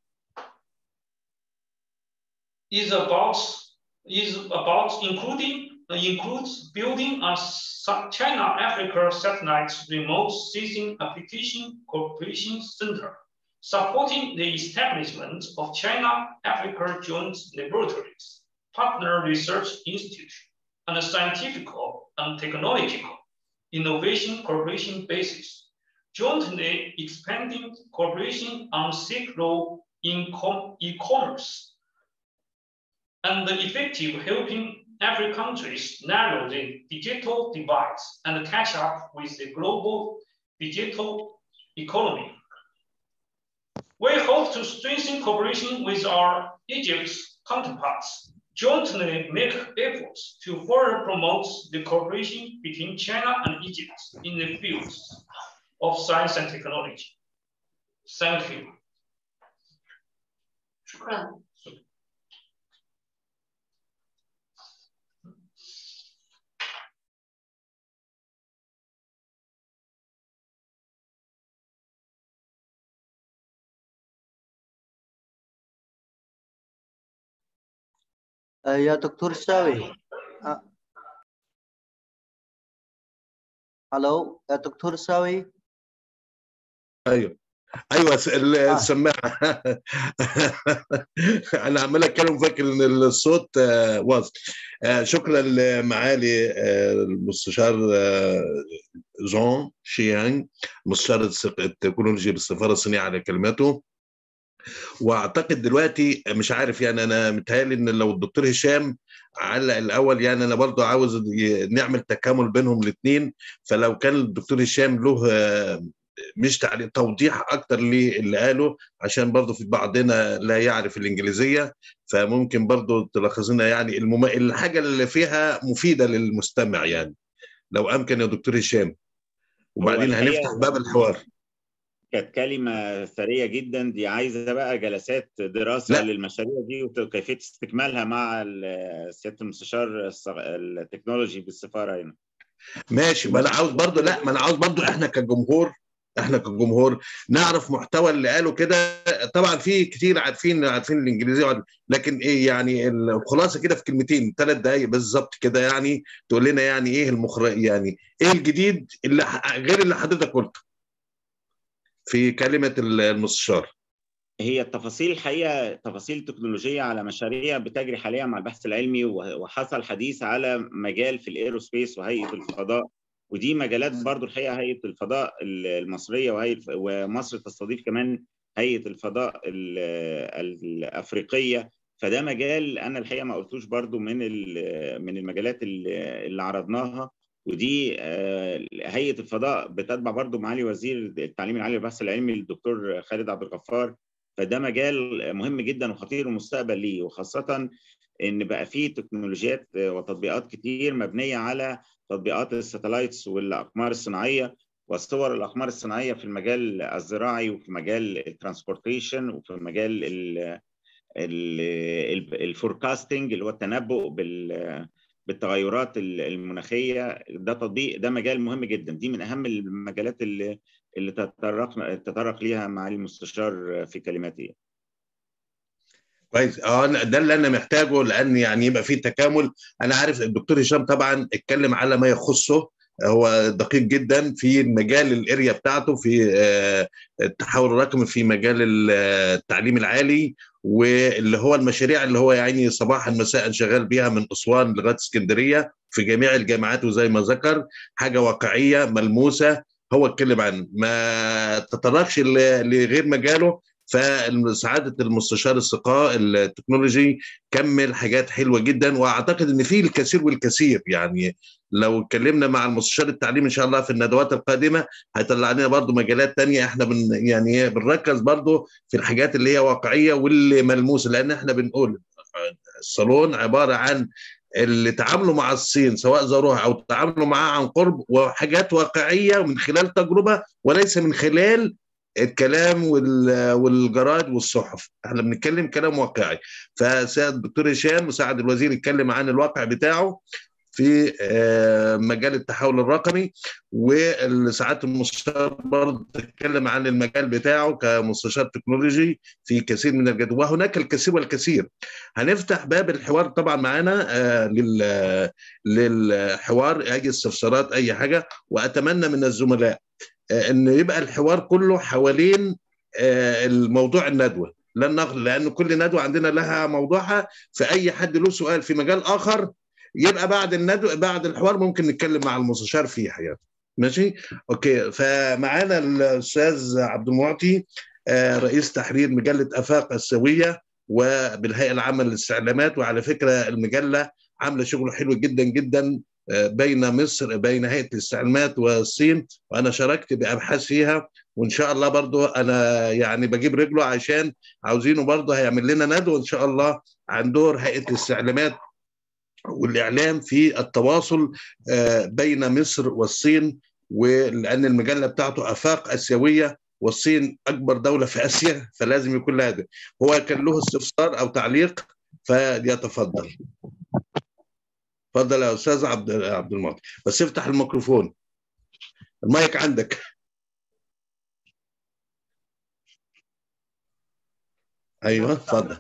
is about is about including includes building a China-Africa satellite remote sensing application cooperation center supporting the establishment of China-Africa joint laboratories, partner research institute, and scientific and technological innovation cooperation basis, jointly expanding cooperation on Silk Road in e-commerce, and effective helping every countries narrow the digital divide and catch up with the global digital economy. We hope to strengthen cooperation with our Egypt's counterparts, jointly make efforts to further promote the cooperation between China and Egypt in the fields of science and technology. Thank you. شكرا آه، يا دكتور ساوي آه. الو يا دكتور ساوي ايوه ايوه س- ال- آه. السماعه انا عمال اتكلم فاكر ان الصوت آه، واصل آه، شكرا لمعالي آه، المستشار آه، جون شيانج مستشار الس- التكنولوجيا بالسفاره الصينيه على كلماته واعتقد دلوقتي مش عارف يعني انا متهيألي ان لو الدكتور هشام علق الاول يعني انا برضو عاوز ي- نعمل تكامل بينهم الاثنين فلو كان الدكتور هشام له آه، مش تعليق توضيح اكتر للي قاله عشان برضو في بعضنا لا يعرف الانجليزيه فممكن برضو تلخص لنا يعني المم... الحاجه اللي فيها مفيده للمستمع يعني لو امكن يا دكتور هشام وبعدين الحقيقة- هنفتح باب الحوار كانت كلمة ثرية جدا دي عايزة بقى جلسات دراسة لا. للمشاريع دي وكيفية استكمالها مع ال- سيادة المستشار الصغ- التكنولوجي بالسفارة هنا ماشي ما انا عاوز برضو لا ما انا عاوز برضو احنا كجمهور احنا كجمهور نعرف محتوى اللي قاله كده طبعا في كتير عارفين عارفين الانجليزيه وعارف- لكن ايه يعني الخلاصه كده في كلمتين ثلاث دقائق بالظبط كده يعني تقول لنا يعني ايه المخرج يعني ايه الجديد اللي ح- غير اللي حضرتك قلته في كلمه المستشار هي التفاصيل الحقيقه تفاصيل تكنولوجيه على مشاريع بتجري حاليا مع البحث العلمي وحصل حديث على مجال في الايروسبيس وهيئه الفضاء ودي مجالات برضو الحقيقه هيئه الفضاء المصريه وهيئه ومصر تستضيف كمان هيئه الفضاء ال- الافريقيه فده مجال انا الحقيقه ما قلتوش برضو من ال- من المجالات اللي اللي عرضناها ودي آه، هيئه الفضاء بتتبع برضو معالي وزير التعليم العالي والبحث العلمي الدكتور خالد عبد الغفار فده مجال مهم جدا وخطير المستقبل ليه وخاصه ان بقى فيه تكنولوجيات وتطبيقات كتير مبنيه على تطبيقات الساتلايتس والاقمار الصناعيه وصور الاقمار الصناعيه في المجال الزراعي وفي مجال الترانسبورتيشن وفي مجال ال- ال- الفوركاستنج اللي هو التنبؤ بال بالتغيرات المناخيه ده تطبيق ده مجال مهم جدا دي من اهم المجالات اللي اللي تطرق تطرق ليها معالي المستشار في كلماته كويس اه أنا- ده اللي انا محتاجه لان يعني يبقى في تكامل انا عارف الدكتور هشام طبعا اتكلم على ما يخصه هو دقيق جدا في المجال الاريا بتاعته في آه، التحول الرقمي في مجال ال- التعليم العالي واللي هو المشاريع اللي هو يعني صباحا مساء شغال بيها من اسوان لغايه اسكندريه في جميع الجامعات وزي ما ذكر حاجه واقعيه ملموسه هو اتكلم عن ما تطرقش ل- لغير مجاله فسعاده المستشار الثقاء التكنولوجي كمل حاجات حلوه جدا واعتقد ان في الكثير والكثير يعني لو اتكلمنا مع المستشار التعليم ان شاء الله في الندوات القادمه هيطلع لنا برضو مجالات تانية احنا بن يعني بنركز برضو في الحاجات اللي هي واقعيه واللي ملموسه لان احنا بنقول الصالون عباره عن اللي تعاملوا مع الصين سواء زاروها او تعاملوا معها عن قرب وحاجات واقعيه من خلال تجربه وليس من خلال الكلام والجرائد والصحف احنا بنتكلم كلام واقعي فسيد الدكتور هشام مساعد الوزير يتكلم عن الواقع بتاعه في مجال التحول الرقمي وساعات المستشار برضه تتكلم عن المجال بتاعه كمستشار تكنولوجي في كثير من الجدول وهناك الكثير والكثير هنفتح باب الحوار طبعا معانا للحوار اي استفسارات اي حاجه واتمنى من الزملاء ان يبقى الحوار كله حوالين الموضوع الندوه لان لان كل ندوه عندنا لها موضوعها فاي حد له سؤال في مجال اخر يبقى بعد الندوه بعد الحوار ممكن نتكلم مع المستشار فيه حياته ماشي اوكي فمعانا الاستاذ عبد المعطي رئيس تحرير مجله افاق السويه وبالهيئه العامه للاستعلامات وعلى فكره المجله عامله شغل حلو جدا جدا بين مصر بين هيئه الاستعلامات والصين وانا شاركت بابحاث فيها وان شاء الله برضو انا يعني بجيب رجله عشان عاوزينه برضو هيعمل لنا ندوه ان شاء الله عن دور هيئه الاستعلامات والاعلام في التواصل بين مصر والصين ولان المجله بتاعته افاق اسيويه والصين اكبر دوله في اسيا فلازم يكون لها ده هو كان له استفسار او تعليق فليتفضل اتفضل يا استاذ عبد عبد المعطي بس افتح الميكروفون المايك عندك ايوه اتفضل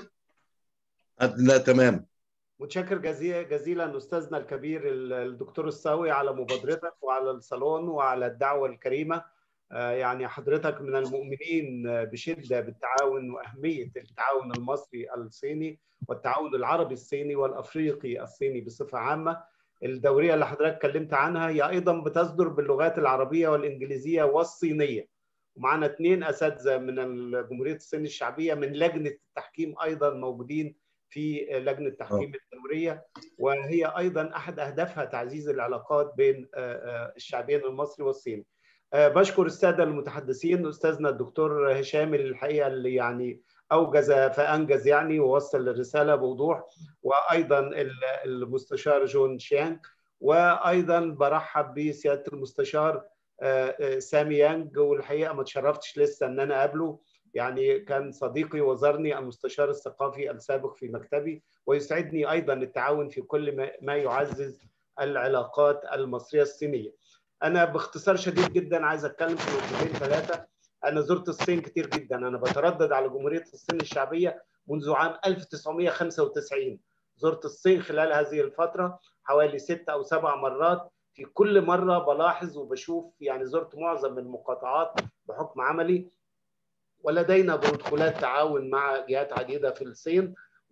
لا تمام متشكر جزيلا جزيلا استاذنا الكبير الدكتور الساوي على مبادرتك وعلى الصالون وعلى الدعوه الكريمه يعني حضرتك من المؤمنين بشده بالتعاون واهميه التعاون المصري الصيني والتعاون العربي الصيني والافريقي الصيني بصفه عامه الدوريه اللي حضرتك اتكلمت عنها هي ايضا بتصدر باللغات العربيه والانجليزيه والصينيه ومعنا اثنين اساتذه من جمهوريه الصين الشعبيه من لجنه التحكيم ايضا موجودين في لجنه تحكيم الدوريه وهي ايضا احد اهدافها تعزيز العلاقات بين الشعبين المصري والصيني. بشكر الساده المتحدثين استاذنا الدكتور هشام الحقيقه اللي يعني اوجز فانجز يعني ووصل الرساله بوضوح وايضا المستشار جون شيانغ وايضا برحب بسياده المستشار سامي يانج والحقيقه ما تشرفتش لسه ان انا اقابله يعني كان صديقي وزارني المستشار الثقافي السابق في مكتبي ويسعدني ايضا التعاون في كل ما يعزز العلاقات المصريه الصينيه. انا باختصار شديد جدا عايز اتكلم في نقطتين ثلاثه انا زرت الصين كتير جدا انا بتردد على جمهوريه الصين الشعبيه منذ عام 1995 زرت الصين خلال هذه الفتره حوالي ست او سبع مرات في كل مره بلاحظ وبشوف يعني زرت معظم المقاطعات بحكم عملي ولدينا بروتوكولات تعاون مع جهات عديده في الصين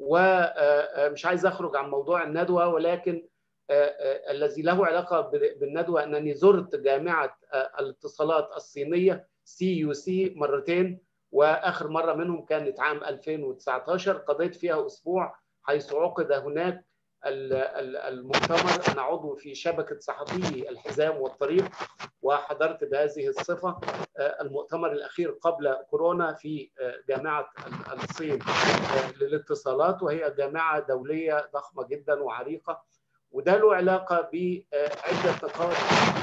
ومش عايز اخرج عن موضوع الندوه ولكن الذي له علاقه بالندوه انني زرت جامعه الاتصالات الصينيه سي يو سي مرتين واخر مره منهم كانت عام 2019 قضيت فيها اسبوع حيث عقد هناك المؤتمر انا عضو في شبكه صحفي الحزام والطريق وحضرت بهذه الصفه المؤتمر الاخير قبل كورونا في جامعه الصين للاتصالات وهي جامعه دوليه ضخمه جدا وعريقه وده له علاقه بعده نقاط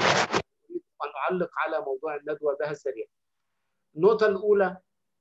ان اعلق على موضوع الندوه بها سريعا. النقطه الاولى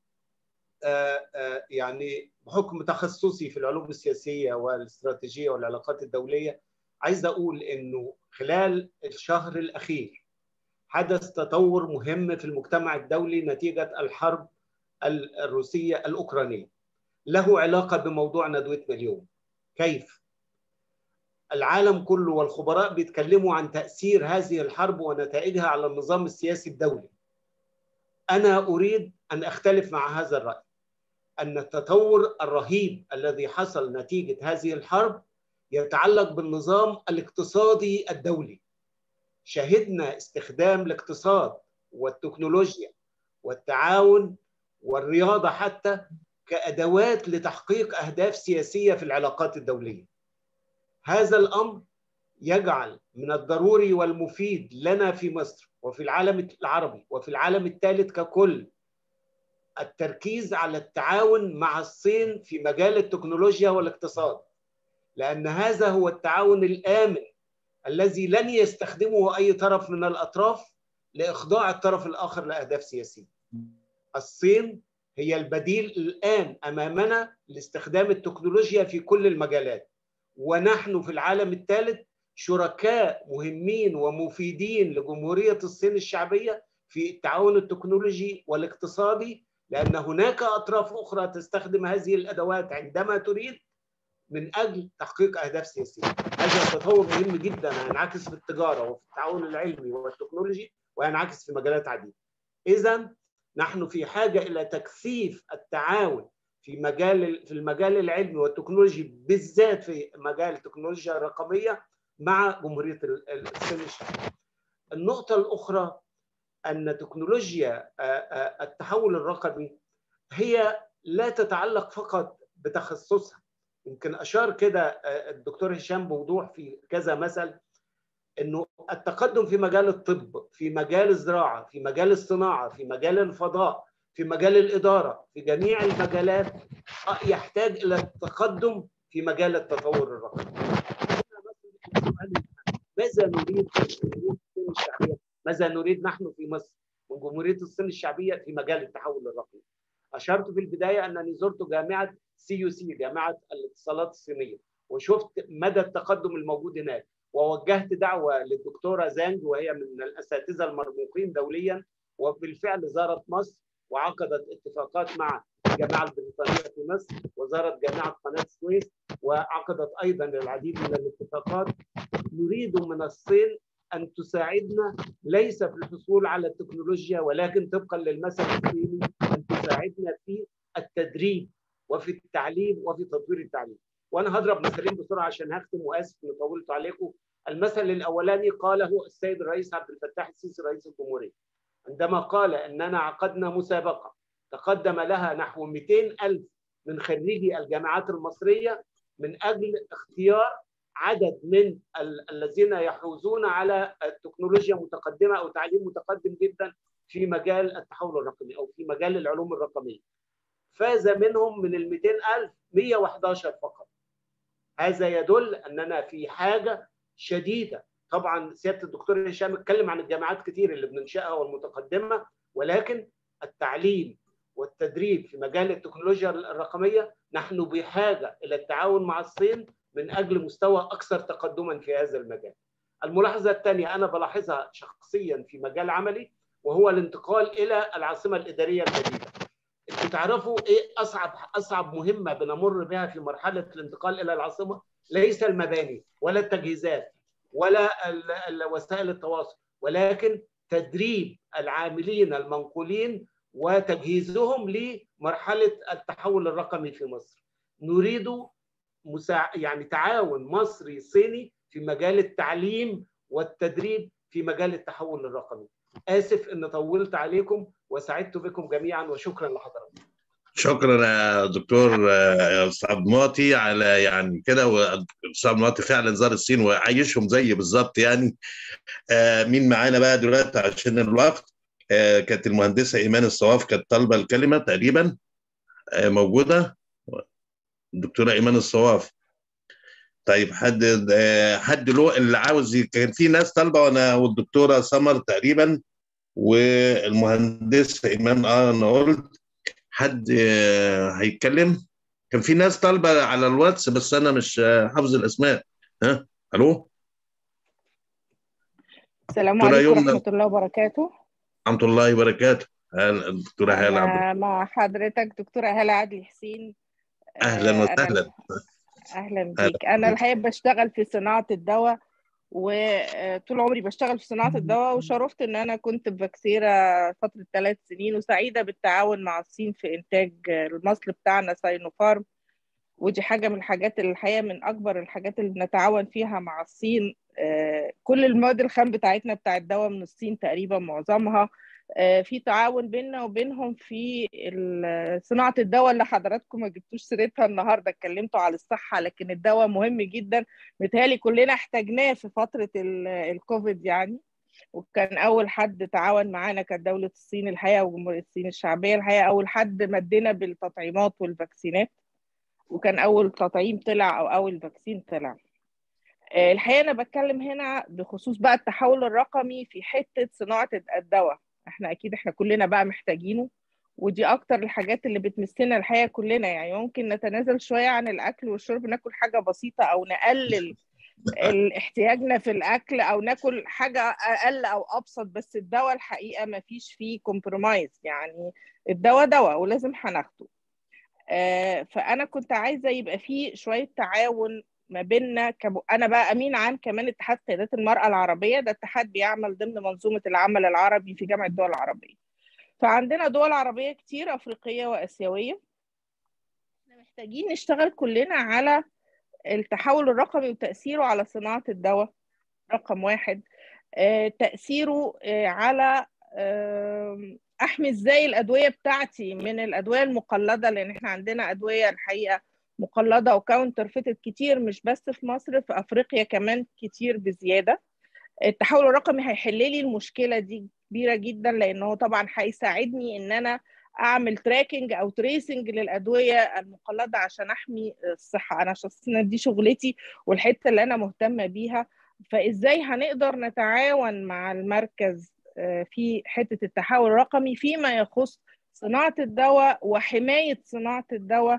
يعني بحكم تخصصي في العلوم السياسيه والاستراتيجيه والعلاقات الدوليه عايز اقول انه خلال الشهر الاخير حدث تطور مهم في المجتمع الدولي نتيجه الحرب الروسيه الاوكرانيه له علاقه بموضوع ندوتنا اليوم كيف العالم كله والخبراء بيتكلموا عن تاثير هذه الحرب ونتائجها على النظام السياسي الدولي انا اريد ان اختلف مع هذا الراي ان التطور الرهيب الذي حصل نتيجه هذه الحرب يتعلق بالنظام الاقتصادي الدولي شهدنا استخدام الاقتصاد والتكنولوجيا والتعاون والرياضه حتى كادوات لتحقيق اهداف سياسيه في العلاقات الدوليه هذا الامر يجعل من الضروري والمفيد لنا في مصر وفي العالم العربي وفي العالم الثالث ككل التركيز على التعاون مع الصين في مجال التكنولوجيا والاقتصاد لأن هذا هو التعاون الآمن الذي لن يستخدمه أي طرف من الأطراف لإخضاع الطرف الآخر لأهداف سياسية الصين هي البديل الآن أمامنا لاستخدام التكنولوجيا في كل المجالات ونحن في العالم الثالث شركاء مهمين ومفيدين لجمهورية الصين الشعبية في التعاون التكنولوجي والاقتصادي لأن هناك أطراف أخرى تستخدم هذه الأدوات عندما تريد من أجل تحقيق أهداف سياسية هذا تطور مهم جدا هينعكس في التجارة وفي التعاون العلمي والتكنولوجي وينعكس في مجالات عديدة إذا نحن في حاجة إلى تكثيف التعاون في مجال في المجال العلمي والتكنولوجي بالذات في مجال التكنولوجيا الرقمية مع جمهورية الصين الشعبية. النقطة الأخرى أن تكنولوجيا التحول الرقمي هي لا تتعلق فقط بتخصصها يمكن أشار كده الدكتور هشام بوضوح في كذا مثل انه التقدم في مجال الطب في مجال الزراعه في مجال الصناعه في مجال الفضاء في مجال الاداره في جميع المجالات يحتاج الى التقدم في مجال التطور الرقمي ماذا نريد الصين الشعبيه ماذا نريد نحن في مصر من جمهوريه الصين الشعبيه في مجال التحول الرقمي اشرت في البدايه انني زرت جامعه سي يو سي جامعه الاتصالات الصينيه وشفت مدى التقدم الموجود هناك ووجهت دعوه للدكتوره زانج وهي من الاساتذه المرموقين دوليا وبالفعل زارت مصر وعقدت اتفاقات مع الجامعه البريطانيه في مصر وزارت جامعه قناه السويس وعقدت ايضا العديد من الاتفاقات نريد من الصين ان تساعدنا ليس في الحصول على التكنولوجيا ولكن طبقا للمثل الصيني ان تساعدنا في التدريب وفي التعليم وفي تطوير التعليم. وانا هضرب مثالين بسرعه عشان هختم واسف اني طولت عليكم. المثل الاولاني قاله السيد الرئيس عبد الفتاح السيسي رئيس الجمهوريه عندما قال اننا عقدنا مسابقه تقدم لها نحو 200 ألف من خريجي الجامعات المصريه من اجل اختيار عدد من ال الذين يحوزون على التكنولوجيا متقدمه او تعليم متقدم جدا في مجال التحول الرقمي او في مجال العلوم الرقميه. فاز منهم من ال 200 ألف 111 فقط. هذا يدل اننا في حاجه شديده طبعا سياده الدكتور هشام اتكلم عن الجامعات كتير اللي بننشئها والمتقدمه ولكن التعليم والتدريب في مجال التكنولوجيا الرقميه نحن بحاجه الى التعاون مع الصين من اجل مستوى اكثر تقدما في هذا المجال. الملاحظه الثانيه انا بلاحظها شخصيا في مجال عملي وهو الانتقال الى العاصمه الاداريه الجديده. انتوا تعرفوا ايه اصعب اصعب مهمه بنمر بها في مرحله الانتقال الى العاصمه؟ ليس المباني ولا التجهيزات ولا وسائل التواصل ولكن تدريب العاملين المنقولين وتجهيزهم لمرحله التحول الرقمي في مصر. نريد مساع... يعني تعاون مصري صيني في مجال التعليم والتدريب في مجال التحول الرقمي. اسف ان طولت عليكم وسعدت بكم جميعا وشكرا لحضراتكم. شكرا يا دكتور يا استاذ عبد المعطي على يعني كده والاستاذ عبد المعطي فعلا زار الصين وعايشهم زي بالظبط يعني آه مين معانا بقى دلوقتي عشان الوقت آه كانت المهندسه ايمان الصواف كانت طالبه الكلمه تقريبا آه موجوده الدكتوره ايمان الصواف طيب حد حد له اللي عاوز كان في ناس طالبه وانا والدكتوره سمر تقريبا والمهندسه ايمان اه انا قلت حد هيتكلم كان في ناس طالبه على الواتس بس انا مش حافظ الاسماء ها الو السلام عليكم ورحمه الله وبركاته ورحمه الله وبركاته الدكتوره هاله عبد مع حضرتك دكتوره هاله عدلي حسين اهلا وسهلا اهلا بيك انا الحقيقه بشتغل في صناعه الدواء وطول عمري بشتغل في صناعه الدواء وشرفت ان انا كنت بفاكسيرا فتره ثلاث سنين وسعيده بالتعاون مع الصين في انتاج المصل بتاعنا ساينوفارم ودي حاجه من الحاجات اللي الحقيقه من اكبر الحاجات اللي بنتعاون فيها مع الصين كل المواد الخام بتاعتنا بتاع الدواء من الصين تقريبا معظمها في تعاون بيننا وبينهم في صناعه الدواء اللي حضراتكم ما جبتوش سيرتها النهارده اتكلمتوا على الصحه لكن الدواء مهم جدا متهيألي كلنا احتاجناه في فتره الكوفيد يعني وكان اول حد تعاون معانا كانت دوله الصين الحقيقه وجمهوريه الصين الشعبيه الحقيقه اول حد مدنا بالتطعيمات والفاكسينات وكان اول تطعيم طلع او اول فاكسين طلع الحقيقه انا بتكلم هنا بخصوص بقى التحول الرقمي في حته صناعه الدواء احنا اكيد احنا كلنا بقى محتاجينه ودي اكتر الحاجات اللي بتمسنا الحقيقه كلنا يعني ممكن نتنازل شويه عن الاكل والشرب ناكل حاجه بسيطه او نقلل احتياجنا في الاكل او ناكل حاجه اقل او ابسط بس الدواء الحقيقه ما فيش فيه كومبرومايز يعني الدواء دواء ولازم هناخده آه فانا كنت عايزه يبقى فيه شويه تعاون ما بيننا كب... انا بقى امين عام كمان اتحاد قيادات المراه العربيه ده اتحاد بيعمل ضمن منظومه العمل العربي في جامعه الدول العربيه فعندنا دول عربيه كتير افريقيه واسيويه احنا محتاجين نشتغل كلنا على التحول الرقمي وتاثيره على صناعه الدواء رقم واحد آه تاثيره آه على آه احمي ازاي الادويه بتاعتي من الادويه المقلده لان احنا عندنا ادويه الحقيقه مقلده وكاونتر فيتد كتير مش بس في مصر في افريقيا كمان كتير بزياده التحول الرقمي هيحل لي المشكله دي كبيره جدا لانه طبعا هيساعدني ان انا اعمل تراكنج او تريسنج للادويه المقلده عشان احمي الصحه انا شخصيا دي شغلتي والحته اللي انا مهتمه بيها فازاي هنقدر نتعاون مع المركز في حته التحول الرقمي فيما يخص صناعه الدواء وحمايه صناعه الدواء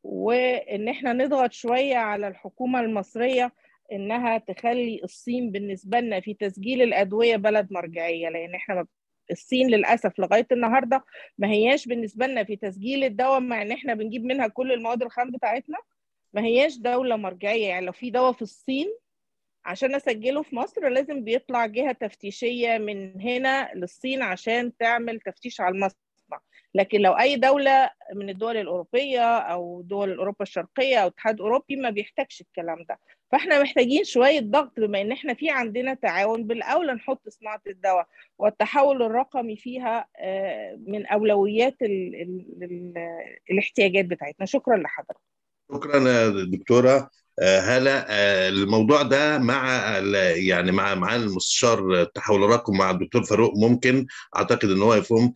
وان احنا نضغط شويه على الحكومه المصريه انها تخلي الصين بالنسبه لنا في تسجيل الادويه بلد مرجعيه لان احنا الصين للاسف لغايه النهارده ما هياش بالنسبه لنا في تسجيل الدواء مع ان احنا بنجيب منها كل المواد الخام بتاعتنا ما هياش دوله مرجعيه يعني لو في دواء في الصين عشان اسجله في مصر لازم بيطلع جهه تفتيشيه من هنا للصين عشان تعمل تفتيش على المصنع لكن لو اي دوله من الدول الاوروبيه او دول اوروبا الشرقيه او اتحاد اوروبي ما بيحتاجش الكلام ده فاحنا محتاجين شويه ضغط بما ان احنا في عندنا تعاون بالاولى نحط صناعه الدواء والتحول الرقمي فيها من اولويات ال ال ال الاحتياجات بتاعتنا شكرا لحضرتك شكرا دكتوره هلا الموضوع ده مع يعني مع مع المستشار التحول الرقمي مع الدكتور فاروق ممكن اعتقد ان هو يفهم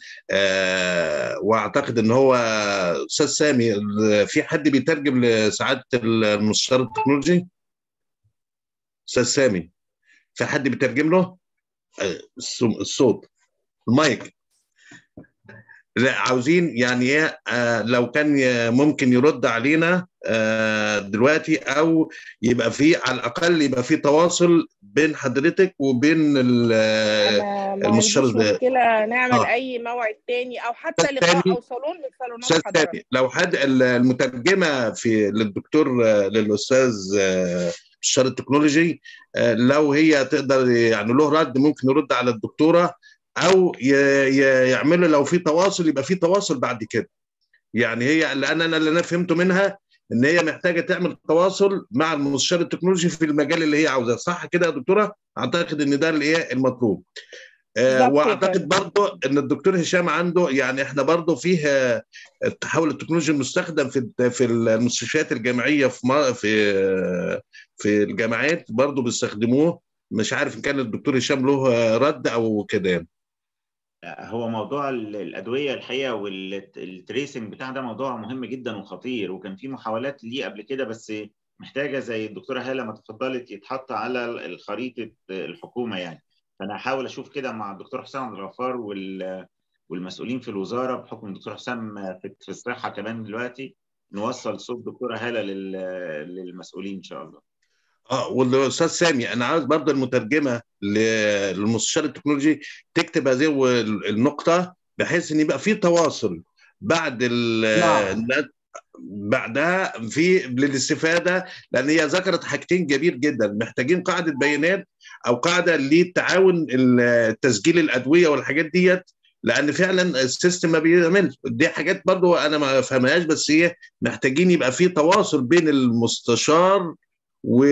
واعتقد ان هو استاذ سامي في حد بيترجم لسعاده المستشار التكنولوجي استاذ سامي في حد بيترجم له الصوت المايك لا عاوزين يعني ايه آه لو كان ممكن يرد علينا آه دلوقتي او يبقى في على الاقل يبقى في تواصل بين حضرتك وبين المستشار ده مشكله نعمل آه. اي موعد تاني او حتى لقاء او صالون من صالونات حضرتك لو حد المترجمه في للدكتور للاستاذ مستشار التكنولوجي لو هي تقدر يعني له رد ممكن يرد على الدكتوره او يعملوا لو في تواصل يبقى في تواصل بعد كده يعني هي لان انا اللي انا فهمته منها ان هي محتاجه تعمل تواصل مع المستشار التكنولوجي في المجال اللي هي عاوزاه صح كده يا دكتوره اعتقد ان ده اللي ايه المطلوب آه واعتقد برضه ان الدكتور هشام عنده يعني احنا برضه فيه التحول التكنولوجي المستخدم في في المستشفيات الجامعيه في في في الجامعات برضه بيستخدموه مش عارف ان كان الدكتور هشام له رد او كده هو موضوع الادويه الحقيقه والتريسنج بتاع ده موضوع مهم جدا وخطير وكان في محاولات ليه قبل كده بس محتاجه زي الدكتوره هاله ما تفضلت يتحط على الخريطه الحكومه يعني فانا هحاول اشوف كده مع الدكتور حسام عبد الغفار والمسؤولين في الوزاره بحكم الدكتور حسام في الصحه كمان دلوقتي نوصل صوت الدكتوره هاله للمسؤولين ان شاء الله اه والاستاذ سامي انا عاوز برضه المترجمه للمستشار التكنولوجي تكتب هذه النقطه بحيث ان يبقى في تواصل بعد نعم. بعدها في للاستفاده لان هي ذكرت حاجتين كبير جدا محتاجين قاعده بيانات او قاعده لتعاون تسجيل الادويه والحاجات ديت لان فعلا السيستم ما بيعملش دي حاجات برضو انا ما فهمهاش بس هي محتاجين يبقى في تواصل بين المستشار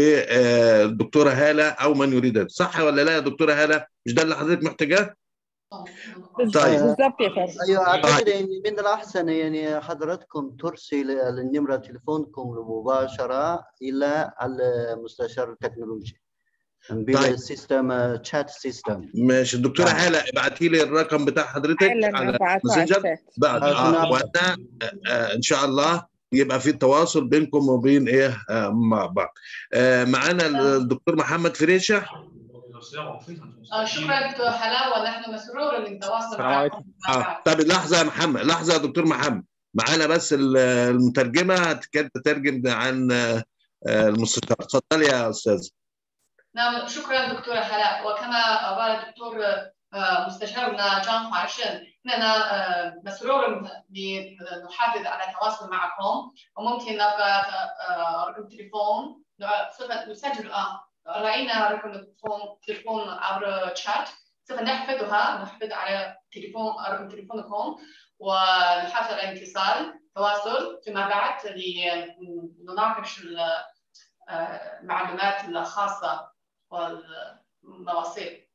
والدكتوره هاله او من يريد صح ولا لا يا دكتوره هاله مش ده اللي حضرتك محتاجاه طيب. بالظبط يا فندم ايوه اعتقد ان من الاحسن يعني حضراتكم ترسل النمره تليفونكم مباشره الى المستشار التكنولوجي طيب. بالسيستم تشات سيستم ماشي الدكتوره هاله ابعتي لي الرقم بتاع حضرتك حالا على ابعته على ماسنجر الشات بعد عشان اه أعرف. وانا آه، آه، ان شاء الله يبقى في تواصل بينكم وبين ايه آه، مع بعض آه، معانا الدكتور محمد فريشه 实际上我们非常重视。 آه، شكرا دكتور حلاوه ونحن مسرور ان نتواصل السلام عليكم. معكم اه طب لحظه يا محمد لحظه يا دكتور محمد معانا بس ال- المترجمه هتكاد تترجم عن آه، آه، المستشار اتفضلي يا استاذ نعم شكرا دكتورة حلاء وكما قال الدكتور آه، مستشارنا جان خواشن اننا آه، مسرور بنحافظ على التواصل معكم وممكن نبقى آه، رقم تليفون سوف نسجل الان راينا رقم التليفون تليفون عبر شات سوف نحفظها نحفظ على تليفون رقم تليفونكم ونحافظ على اتصال تواصل فيما بعد لنناقش المعلومات الخاصة والمواصيل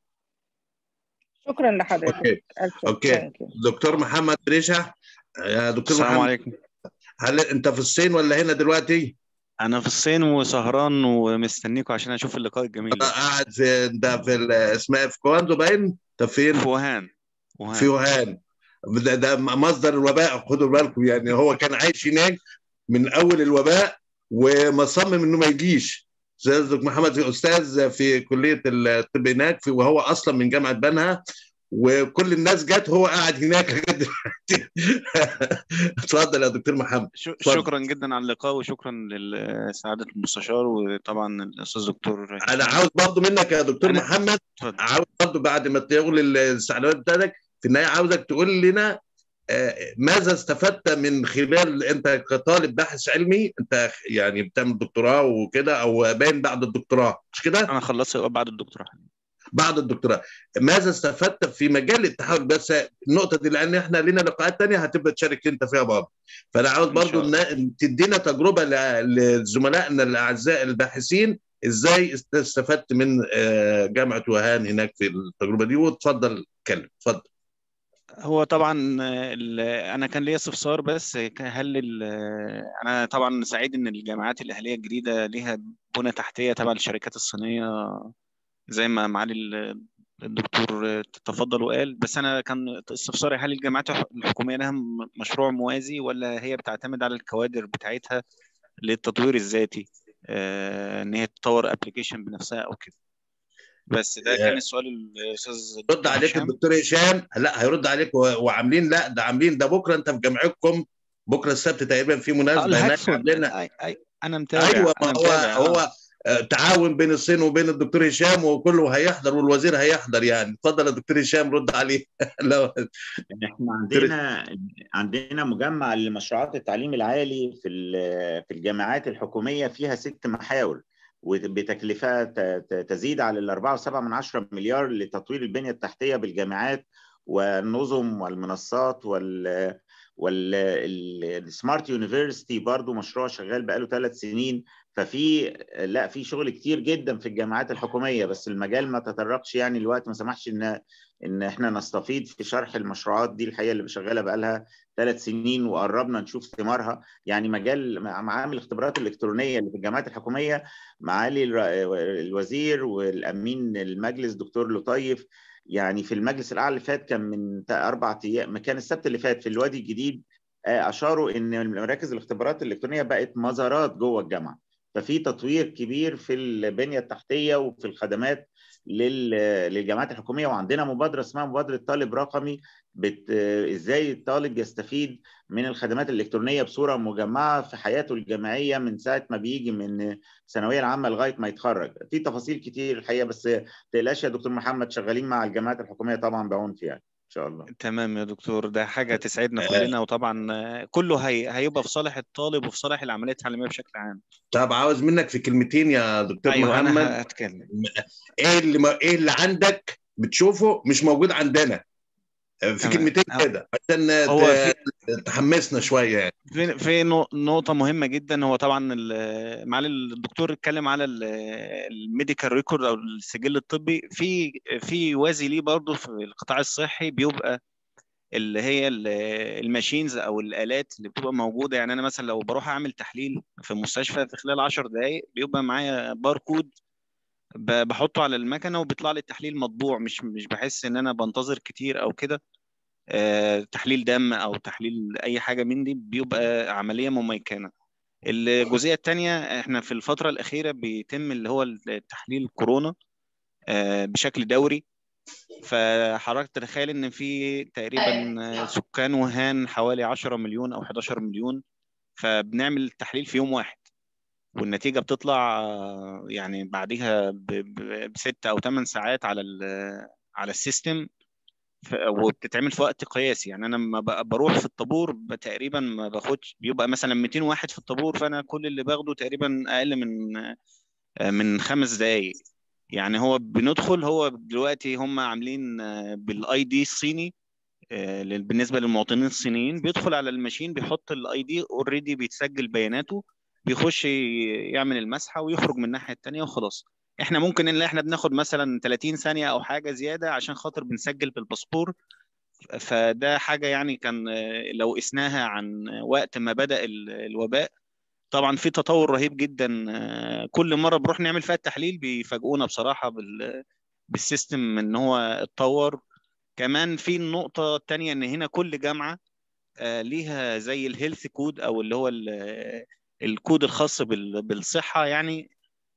شكرا لحضرتك اوكي ألف شكر. أوكي. Thank you. دكتور محمد فريشه يا دكتور السلام محمد عليكم هل انت في الصين ولا هنا دلوقتي؟ انا في الصين وسهران ومستنيكم عشان اشوف اللقاء الجميل ده قاعد في انت في ال- اسمها في كواندو باين؟ طب فين؟ في وهان وهان في وهان ده, ده مصدر الوباء خدوا بالكم يعني هو كان عايش هناك من اول الوباء ومصمم انه ما يجيش استاذ دكتور محمد استاذ في كليه الطب هناك في وهو اصلا من جامعه بنها وكل الناس جت هو قاعد هناك لغاية دلوقتي. اتفضل يا دكتور محمد ش- اتفضل. شكرا جدا على اللقاء وشكرا لسعادة المستشار وطبعا الأستاذ دكتور انا عاوز برضو منك يا دكتور أنا- محمد اتفضل. عاوز برضو بعد ما تقول الاستعلامات بتاعتك في النهايه عاوزك تقول لنا آه، ماذا استفدت من خلال انت كطالب باحث علمي انت يعني بتعمل دكتوراه وكده او باين بعد الدكتوراه مش كده؟ أنا خلصت بعد الدكتوراه بعد الدكتوراه ماذا استفدت في مجال التحول بس النقطه دي لان احنا لنا لقاءات تانية هتبقى تشارك انت فيها برضه فانا عاوز إن برضه شاء الله. إن تدينا تجربه ل- لزملائنا الاعزاء الباحثين ازاي است- استفدت من آه، جامعه وهان هناك في التجربه دي وتفضل اتكلم اتفضل هو طبعا آه، ال- انا كان ليا استفسار بس ك- هل ال- آه، انا طبعا سعيد ان الجامعات الاهليه الجديده ليها بنى تحتيه تبع الشركات الصينيه زي ما معالي ال- الدكتور تفضل وقال بس انا كان استفساري هل الجامعات الحكوميه لها م- مشروع موازي ولا هي بتعتمد على الكوادر بتاعتها للتطوير الذاتي آه، ان هي تطور ابلكيشن بنفسها او كده بس ده كان السؤال الاستاذ رد دكتور عليك هشام. الدكتور هشام لا هيرد عليك و- وعاملين لا ده عاملين ده بكره انت في جامعتكم بكره السبت تقريبا في آه، مناسبه هناك الهاكسون. عندنا أي أي انا متابع ايوه انا ما هو متابع آه. هو آه، تعاون بين الصين وبين الدكتور هشام وكله هيحضر والوزير هيحضر يعني اتفضل يا دكتور هشام رد عليه لا احنا عندنا عندنا مجمع لمشروعات التعليم العالي في ال- في الجامعات الحكوميه فيها ست محاور وبتكلفه ت- ت- تزيد على ال 4.7 من عشرة مليار لتطوير البنيه التحتيه بالجامعات والنظم والمنصات وال والسمارت يونيفرستي برضو مشروع شغال بقاله ثلاث سنين ففي لا في شغل كتير جدا في الجامعات الحكوميه بس المجال ما تطرقش يعني الوقت ما سمحش ان ان احنا نستفيد في شرح المشروعات دي الحقيقه اللي شغاله بقى لها ثلاث سنين وقربنا نشوف ثمارها يعني مجال معامل الاختبارات الالكترونيه اللي في الجامعات الحكوميه معالي الر- الوزير والامين المجلس دكتور لطيف يعني في المجلس الاعلى اللي فات كان من تا- اربع ايام كان السبت اللي فات في الوادي الجديد آه، اشاروا ان مراكز الاختبارات الالكترونيه بقت مزارات جوه الجامعه ففي تطوير كبير في البنيه التحتيه وفي الخدمات لل- للجامعات الحكوميه وعندنا مبادره اسمها مبادره طالب رقمي بت... ازاي الطالب يستفيد من الخدمات الالكترونيه بصوره مجمعه في حياته الجامعيه من ساعه ما بيجي من الثانويه العامه لغايه ما يتخرج في تفاصيل كتير الحقيقه بس ما تقلقش يا دكتور محمد شغالين مع الجامعات الحكوميه طبعا بعنف يعني ان شاء الله تمام يا دكتور ده حاجة تسعدنا كلنا وطبعا آه، كله هي... هيبقى في صالح الطالب وفي صالح العملية التعليمية بشكل عام طب عاوز منك في كلمتين يا دكتور أيوة محمد أنا هتكلم ايه اللي ما ايه اللي عندك بتشوفه مش موجود عندنا في تمام. كلمتين هو- كده عشان هو ت- في تحمسنا شويه يعني في في نو- نقطة مهمة جدا هو طبعا ال- معالي الدكتور اتكلم على الميديكال ريكورد او السجل الطبي في في يوازي ليه برضه في القطاع الصحي بيبقى اللي هي ال- الماشينز او الالات اللي بتبقى موجودة يعني انا مثلا لو بروح اعمل تحليل في مستشفى في خلال 10 دقائق بيبقى معايا باركود ب- بحطه على المكنة وبيطلع لي التحليل مطبوع مش مش بحس ان انا بنتظر كتير او كده آه، تحليل دم او تحليل اي حاجه من دي بيبقى عمليه مميكنه الجزئيه الثانيه احنا في الفتره الاخيره بيتم اللي هو التحليل كورونا آه، بشكل دوري فحضرتك تتخيل ان في تقريبا آه، سكان ووهان حوالي 10 مليون او 11 مليون فبنعمل التحليل في يوم واحد والنتيجه بتطلع آه، يعني بعدها ب- ب- بست او ثمان ساعات على ال- على السيستم ف- وبتتعمل في وقت قياسي يعني انا لما ب- بروح في الطابور ب- تقريبا ما باخدش بيبقى مثلا 200 واحد في الطابور فانا كل اللي باخده تقريبا اقل من من خمس دقائق يعني هو بندخل هو دلوقتي هم عاملين بالاي دي الصيني آه، لل- بالنسبه للمواطنين الصينيين بيدخل على الماشين بيحط الاي دي اوريدي بيتسجل بياناته بيخش ي- يعمل المسحه ويخرج من الناحيه الثانيه وخلاص احنا ممكن ان احنا بناخد مثلا 30 ثانيه او حاجه زياده عشان خاطر بنسجل بالباسبور فده حاجه يعني كان آه، لو قسناها عن وقت ما بدأ ال- الوباء طبعا في تطور رهيب جدا آه، كل مره بنروح نعمل فيها التحليل بيفاجئونا بصراحه بال بالسيستم ان هو اتطور كمان في النقطه الثانيه ان هنا كل جامعه آه، ليها زي الهيلث كود او اللي هو ال- الكود الخاص بال- بالصحه يعني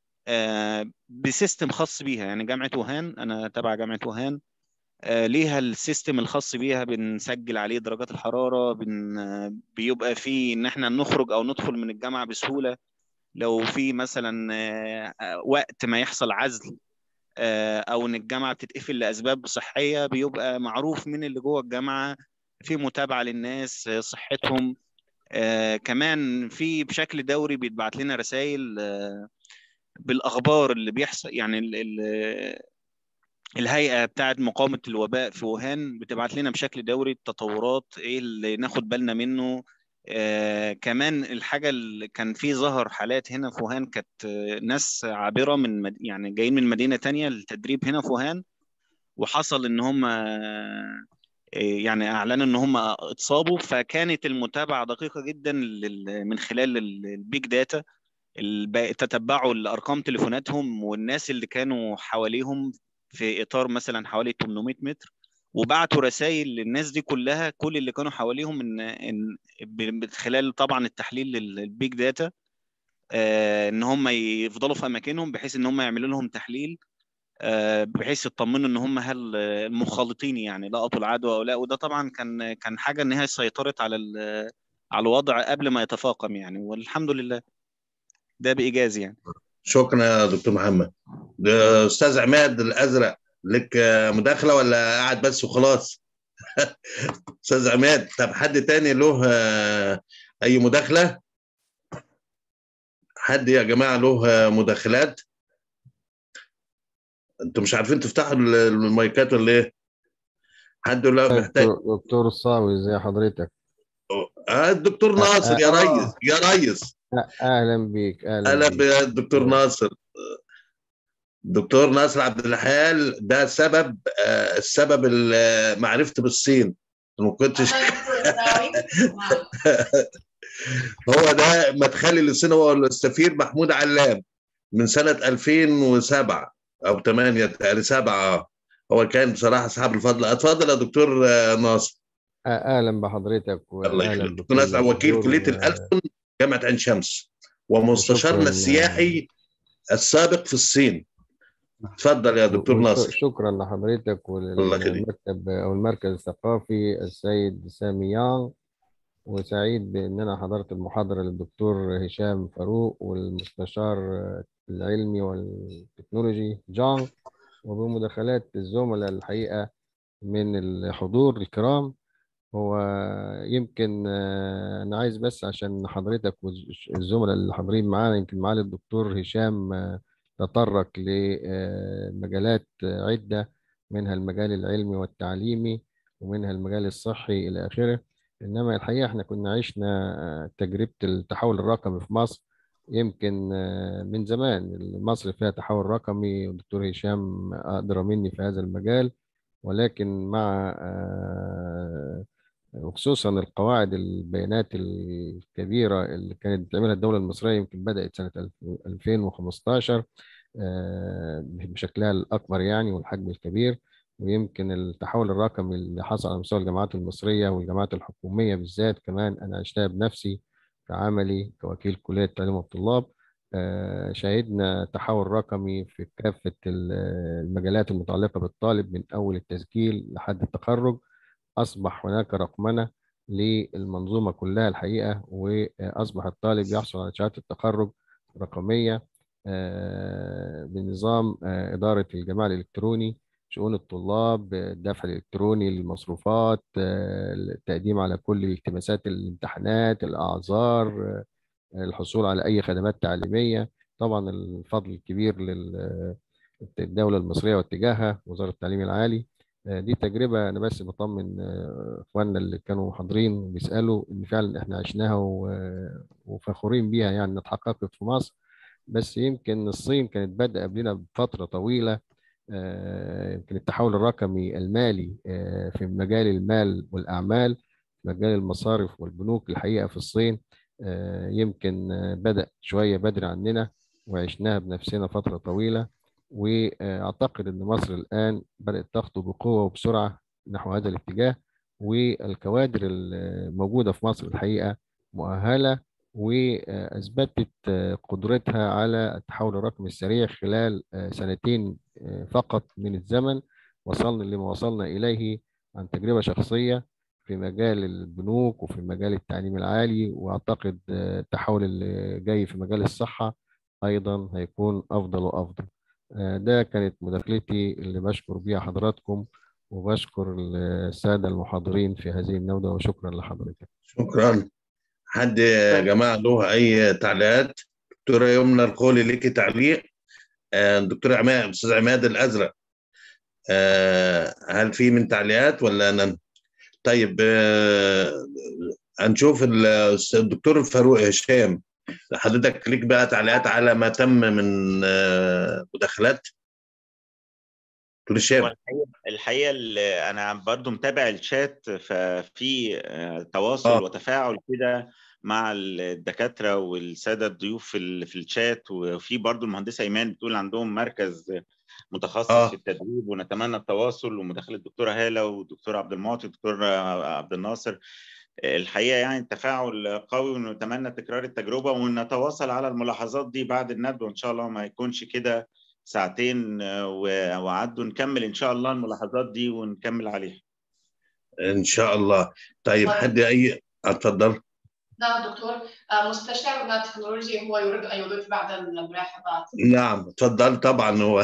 آه، بسيستم خاص بيها يعني جامعه وهان انا تبع جامعه وهان آه، ليها السيستم الخاص بيها بنسجل عليه درجات الحرارة بن... آه، بيبقى فيه إن إحنا نخرج أو ندخل من الجامعة بسهولة لو في مثلا آه، آه، وقت ما يحصل عزل آه، أو إن الجامعة بتتقفل لأسباب صحية بيبقى معروف من اللي جوه الجامعة في متابعة للناس آه، صحتهم آه، كمان في بشكل دوري بيتبعت لنا رسائل آه، بالأخبار اللي بيحصل يعني ال... ال... الهيئة بتاعت مقاومة الوباء في ووهان بتبعت لنا بشكل دوري التطورات ايه اللي ناخد بالنا منه آه كمان الحاجة اللي كان في ظهر حالات هنا في ووهان كانت آه، ناس عابرة من مد... يعني جايين من مدينة تانية للتدريب هنا في ووهان وحصل ان هم آه، يعني اعلنوا ان هم اتصابوا فكانت المتابعة دقيقة جدا لل... من خلال ال- البيج داتا الب- تتبعوا الارقام تليفوناتهم والناس اللي كانوا حواليهم في اطار مثلا حوالي 800 متر وبعتوا رسائل للناس دي كلها كل اللي كانوا حواليهم ان ان ب- خلال طبعا التحليل ال- البيج داتا آه، ان هم يفضلوا في اماكنهم بحيث ان هم يعملوا لهم تحليل آه، بحيث يطمنوا ان هم هل آه، مخالطين يعني لقطوا العدوى او لا وده طبعا كان كان حاجه ان هي سيطرت على ال- على الوضع قبل ما يتفاقم يعني والحمد لله ده بايجاز يعني شكرا يا دكتور محمد ده استاذ عماد الازرق لك آه، مداخله ولا قاعد بس وخلاص استاذ عماد طب حد تاني له آه، اي مداخله حد يا جماعه له آه، مداخلات انتوا مش عارفين تفتحوا ال- المايكات ولا ايه حد لا محتاج دكتور دكتور الصاوي ازي حضرتك آه الدكتور ناصر يا آه. ريس يا ريس أ- اهلا بيك اهلا اهلا بيك بالدكتور ناصر دكتور ناصر عبد الحال ده سبب آه، السبب ال- معرفتي بالصين ما كنتش هو ده مدخلي للصين هو السفير محمود علام من سنة 2007 أو 8 تقريبا 7 هو كان بصراحة أصحاب الفضل اتفضل يا دكتور آه، ناصر أ- اهلا بحضرتك الله واهلا يخليك بكل دكتور ناصر وكيل الحضور. كلية الألسن جامعة عين شمس ومستشارنا وشكراً. السياحي السابق في الصين اتفضل يا دكتور وش- ناصر شكرا لحضرتك الله يخليك. وللمكتب او المركز الثقافي السيد سامي يانغ وسعيد بان انا حضرت المحاضره للدكتور هشام فاروق والمستشار العلمي والتكنولوجي جانغ وبمداخلات الزملاء الحقيقه من الحضور الكرام هو يمكن آه، انا عايز بس عشان حضرتك والزملاء اللي حاضرين معانا يمكن معالي الدكتور هشام آه، تطرق لمجالات عدة منها المجال العلمي والتعليمي ومنها المجال الصحي إلى آخره إنما الحقيقة إحنا كنا عشنا تجربة التحول الرقمي في مصر يمكن من زمان مصر فيها تحول رقمي والدكتور هشام أقدر مني في هذا المجال ولكن مع وخصوصا القواعد البيانات الكبيرة اللي كانت بتعملها الدولة المصرية يمكن بدأت سنة 2015 بشكلها الأكبر يعني والحجم الكبير ويمكن التحول الرقمي اللي حصل على مستوى الجامعات المصرية والجامعات الحكومية بالذات كمان أنا عشتها بنفسي كعملي كوكيل كلية تعليم الطلاب شهدنا تحول رقمي في كافة المجالات المتعلقة بالطالب من أول التسجيل لحد التخرج أصبح هناك رقمنة للمنظومة كلها الحقيقة وأصبح الطالب يحصل على شهادة التخرج رقمية بنظام إدارة الجماعة الإلكتروني شؤون الطلاب الدفع الإلكتروني للمصروفات التقديم على كل التماسات الامتحانات الأعذار الحصول على أي خدمات تعليمية طبعا الفضل الكبير للدولة المصرية واتجاهها وزارة التعليم العالي دي تجربة أنا بس بطمن إخواننا اللي كانوا حاضرين وبيسألوا إن فعلا إحنا عشناها وفخورين بيها يعني اتحققت في مصر بس يمكن الصين كانت بادئة قبلنا بفترة طويلة يمكن التحول الرقمي المالي في مجال المال والأعمال مجال المصارف والبنوك الحقيقة في الصين يمكن بدأ شوية بدري عننا وعشناها بنفسنا فترة طويلة وأعتقد أن مصر الآن بدأت تخطو بقوة وبسرعة نحو هذا الاتجاه والكوادر الموجودة في مصر الحقيقة مؤهلة وأثبتت قدرتها على التحول الرقمي السريع خلال سنتين فقط من الزمن وصلنا لما وصلنا إليه عن تجربة شخصية في مجال البنوك وفي مجال التعليم العالي وأعتقد التحول اللي جاي في مجال الصحة أيضا هيكون أفضل وأفضل ده كانت مداخلتي اللي بشكر بيها حضراتكم وبشكر السادة المحاضرين في هذه النودة وشكرا لحضرتك شكرا حد يا جماعة له أي تعليقات دكتورة يمنى الخولي ليكي تعليق دكتور عماد أستاذ عماد الأزرق هل في من تعليقات ولا أنا طيب هنشوف الدكتور فاروق هشام حضرتك ليك بقى تعليقات على ما تم من مداخلات دكتور هشام الحقيقه الحقيقه انا برضو متابع الشات ففي تواصل آه. وتفاعل كده مع الدكاتره والساده الضيوف في في الشات وفي برضو المهندسه ايمان بتقول عندهم مركز متخصص آه. في التدريب ونتمنى التواصل ومداخله الدكتوره هاله والدكتور عبد المعطي والدكتور عبد الناصر الحقيقه يعني التفاعل قوي ونتمنى تكرار التجربه ونتواصل على الملاحظات دي بعد الندوه ان شاء الله ما يكونش كده ساعتين وعدوا نكمل ان شاء الله الملاحظات دي ونكمل عليها ان شاء الله طيب حد اي اتفضل نعم دكتور مستشارنا التكنولوجي هو يريد ان يضيف بعض الملاحظات نعم تفضل طبعا هو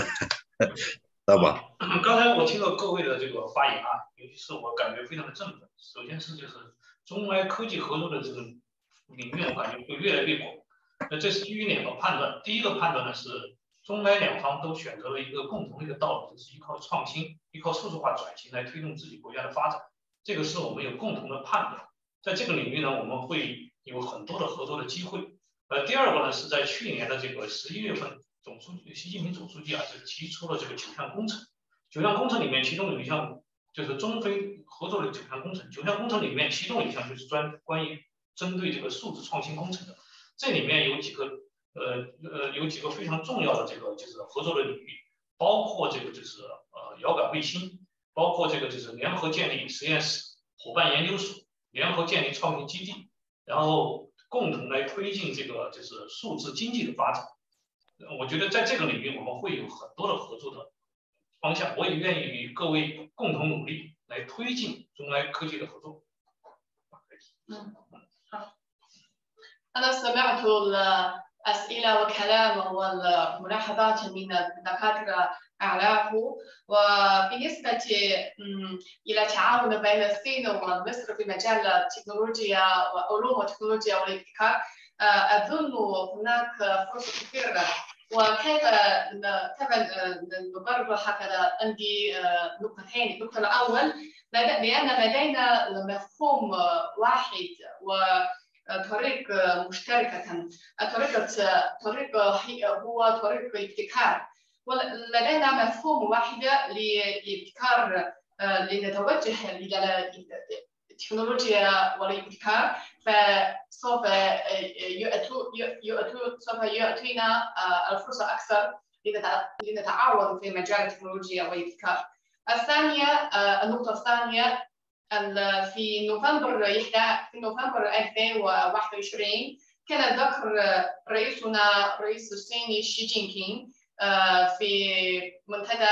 طبعا 刚才我听到各位的这个发言啊，尤其是我感觉非常的振奋。首先是就是中外科技合作的这个领域，我感觉会越来越广。那这是基于两个判断，第一个判断呢是中外两方都选择了一个共同的一个道路，就是依靠创新、依靠数字化转型来推动自己国家的发展。这个是我们有共同的判断。在这个领域呢，我们会有很多的合作的机会。呃，第二个呢是在去年的这个十一月份，总书记习近平总书记啊就提出了这个九项工程。九项工程里面，其中有一项就是中非合作的九项工程。九项工程里面，其中一项就是专关于针对这个数字创新工程的。这里面有几个呃呃有几个非常重要的这个就是合作的领域，包括这个就是呃遥感卫星，包括这个就是联合建立实验室、伙伴研究所，联合建立创新基地，然后共同来推进这个就是数字经济的发展。我觉得在这个领域我们会有很多的合作的方向，我也愿意与各位共同努力来推进中外科技的合作。 嗯，好。أنا سمعت الأسئلة والكلام والملاحظات من الدكاترة أعلاف وبالنسبة إلى التعاون بين الصين ومصر في مجال التكنولوجيا وعلوم التكنولوجيا والابتكار أظن هناك فرصة كثيرة وكيف كيف نبرر هكذا عندي نقطتين النقطة الأول لأن لدينا مفهوم واحد وطريق مشتركة طريقة طريقة هو طريق ابتكار ولدينا مفهوم واحد لابتكار لنتوجه إلى التكنولوجيا والابتكار فسوف يؤتوا سوف يعطينا الفرصة أكثر لنتعاون في مجال التكنولوجيا والابتكار. الثانية النقطة الثانية في نوفمبر في نوفمبر 2021 كان ذكر رئيسنا رئيس الصيني شي جين بينغ في منتدى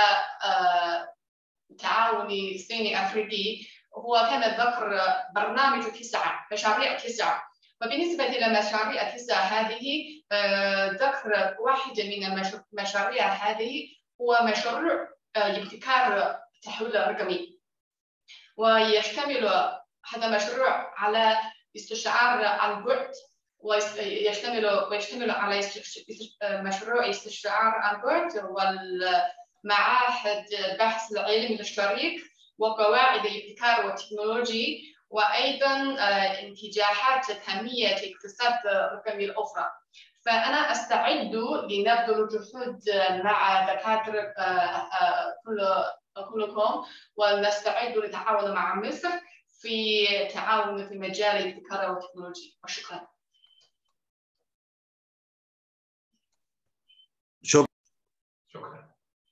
تعاوني صيني افريقي هو كان ذكر برنامج تسعة مشاريع تسعة وبالنسبة للمشاريع التسعة هذه ذكر واحد من المشاريع هذه هو مشروع ابتكار التحويل الرقمي ويشتمل هذا المشروع على استشعار عن بعد ويشتمل ويشتمل على مشروع استشعار عن بعد والمعاهد البحث العلمي الشريك وقواعد الابتكار والتكنولوجي وايضا انتجاحات تنميه الاقتصاد الرقمي الاخرى فانا استعد لنبذل جهود مع دكاتره كل كلكم ونستعد للتعاون مع مصر في تعاون في مجال الابتكار والتكنولوجيا وشكرا شكرا شكرا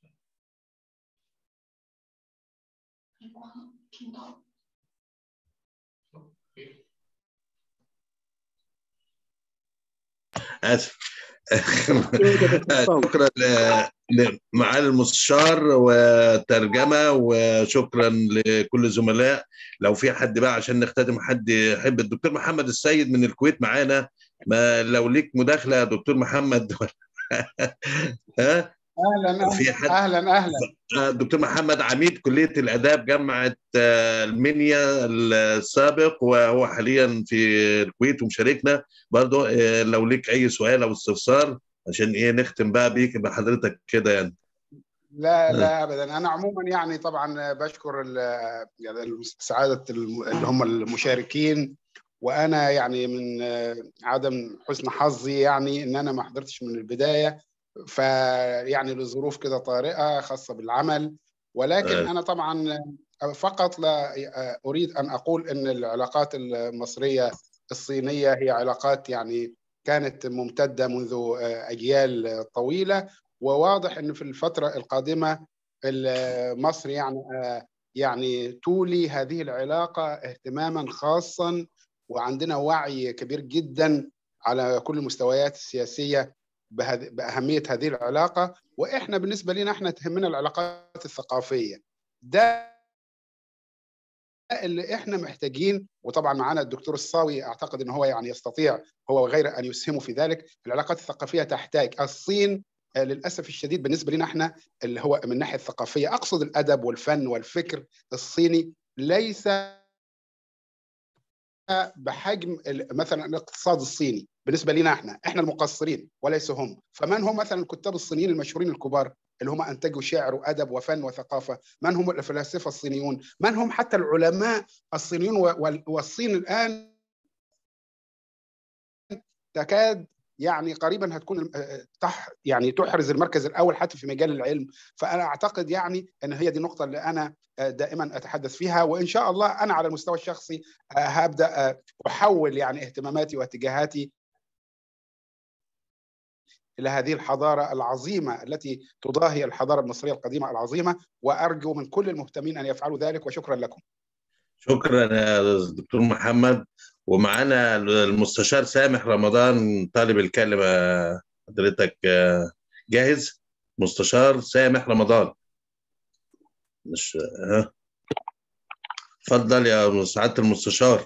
اسف شكرا لمعالي المستشار وترجمه وشكرا لكل الزملاء لو في حد بقى عشان نختتم حد يحب الدكتور محمد السيد من الكويت معانا ما لو ليك مداخله يا دكتور محمد ها اهلا في حد اهلا اهلا الدكتور محمد عميد كليه الاداب جامعه المنيا السابق وهو حاليا في الكويت ومشاركنا برضه لو ليك اي سؤال او استفسار عشان ايه نختم بقى بيك بحضرتك كده يعني لا لا ابدا انا عموما يعني طبعا بشكر يعني سعاده اللي هم المشاركين وانا يعني من عدم حسن حظي يعني ان انا ما حضرتش من البدايه فيعني لظروف كده طارئه خاصه بالعمل ولكن أه. انا طبعا فقط لا اريد ان اقول ان العلاقات المصريه الصينيه هي علاقات يعني كانت ممتده منذ اجيال طويله وواضح ان في الفتره القادمه مصر يعني يعني تولي هذه العلاقه اهتماما خاصا وعندنا وعي كبير جدا على كل المستويات السياسيه باهميه هذه العلاقه واحنا بالنسبه لنا احنا تهمنا العلاقات الثقافيه ده اللي احنا محتاجين وطبعا معانا الدكتور الصاوي اعتقد ان هو يعني يستطيع هو وغيره ان يسهموا في ذلك العلاقات الثقافيه تحتاج الصين للاسف الشديد بالنسبه لنا احنا اللي هو من الناحيه الثقافيه اقصد الادب والفن والفكر الصيني ليس بحجم مثلا الاقتصاد الصيني بالنسبه لنا احنا احنا المقصرين وليس هم فمن هم مثلا الكتاب الصينيين المشهورين الكبار اللي هم انتجوا شعر وادب وفن وثقافه من هم الفلاسفه الصينيون من هم حتى العلماء الصينيون والصين الان تكاد يعني قريبا هتكون تح يعني تحرز المركز الاول حتى في مجال العلم فانا اعتقد يعني ان هي دي النقطه اللي انا دائما اتحدث فيها وان شاء الله انا على المستوى الشخصي هبدا احول يعني اهتماماتي واتجاهاتي الى هذه الحضاره العظيمه التي تضاهي الحضاره المصريه القديمه العظيمه وارجو من كل المهتمين ان يفعلوا ذلك وشكرا لكم. شكرا يا دكتور محمد ومعانا المستشار سامح رمضان طالب الكلمه حضرتك جاهز؟ مستشار سامح رمضان مش ها اتفضل يا سعاده المستشار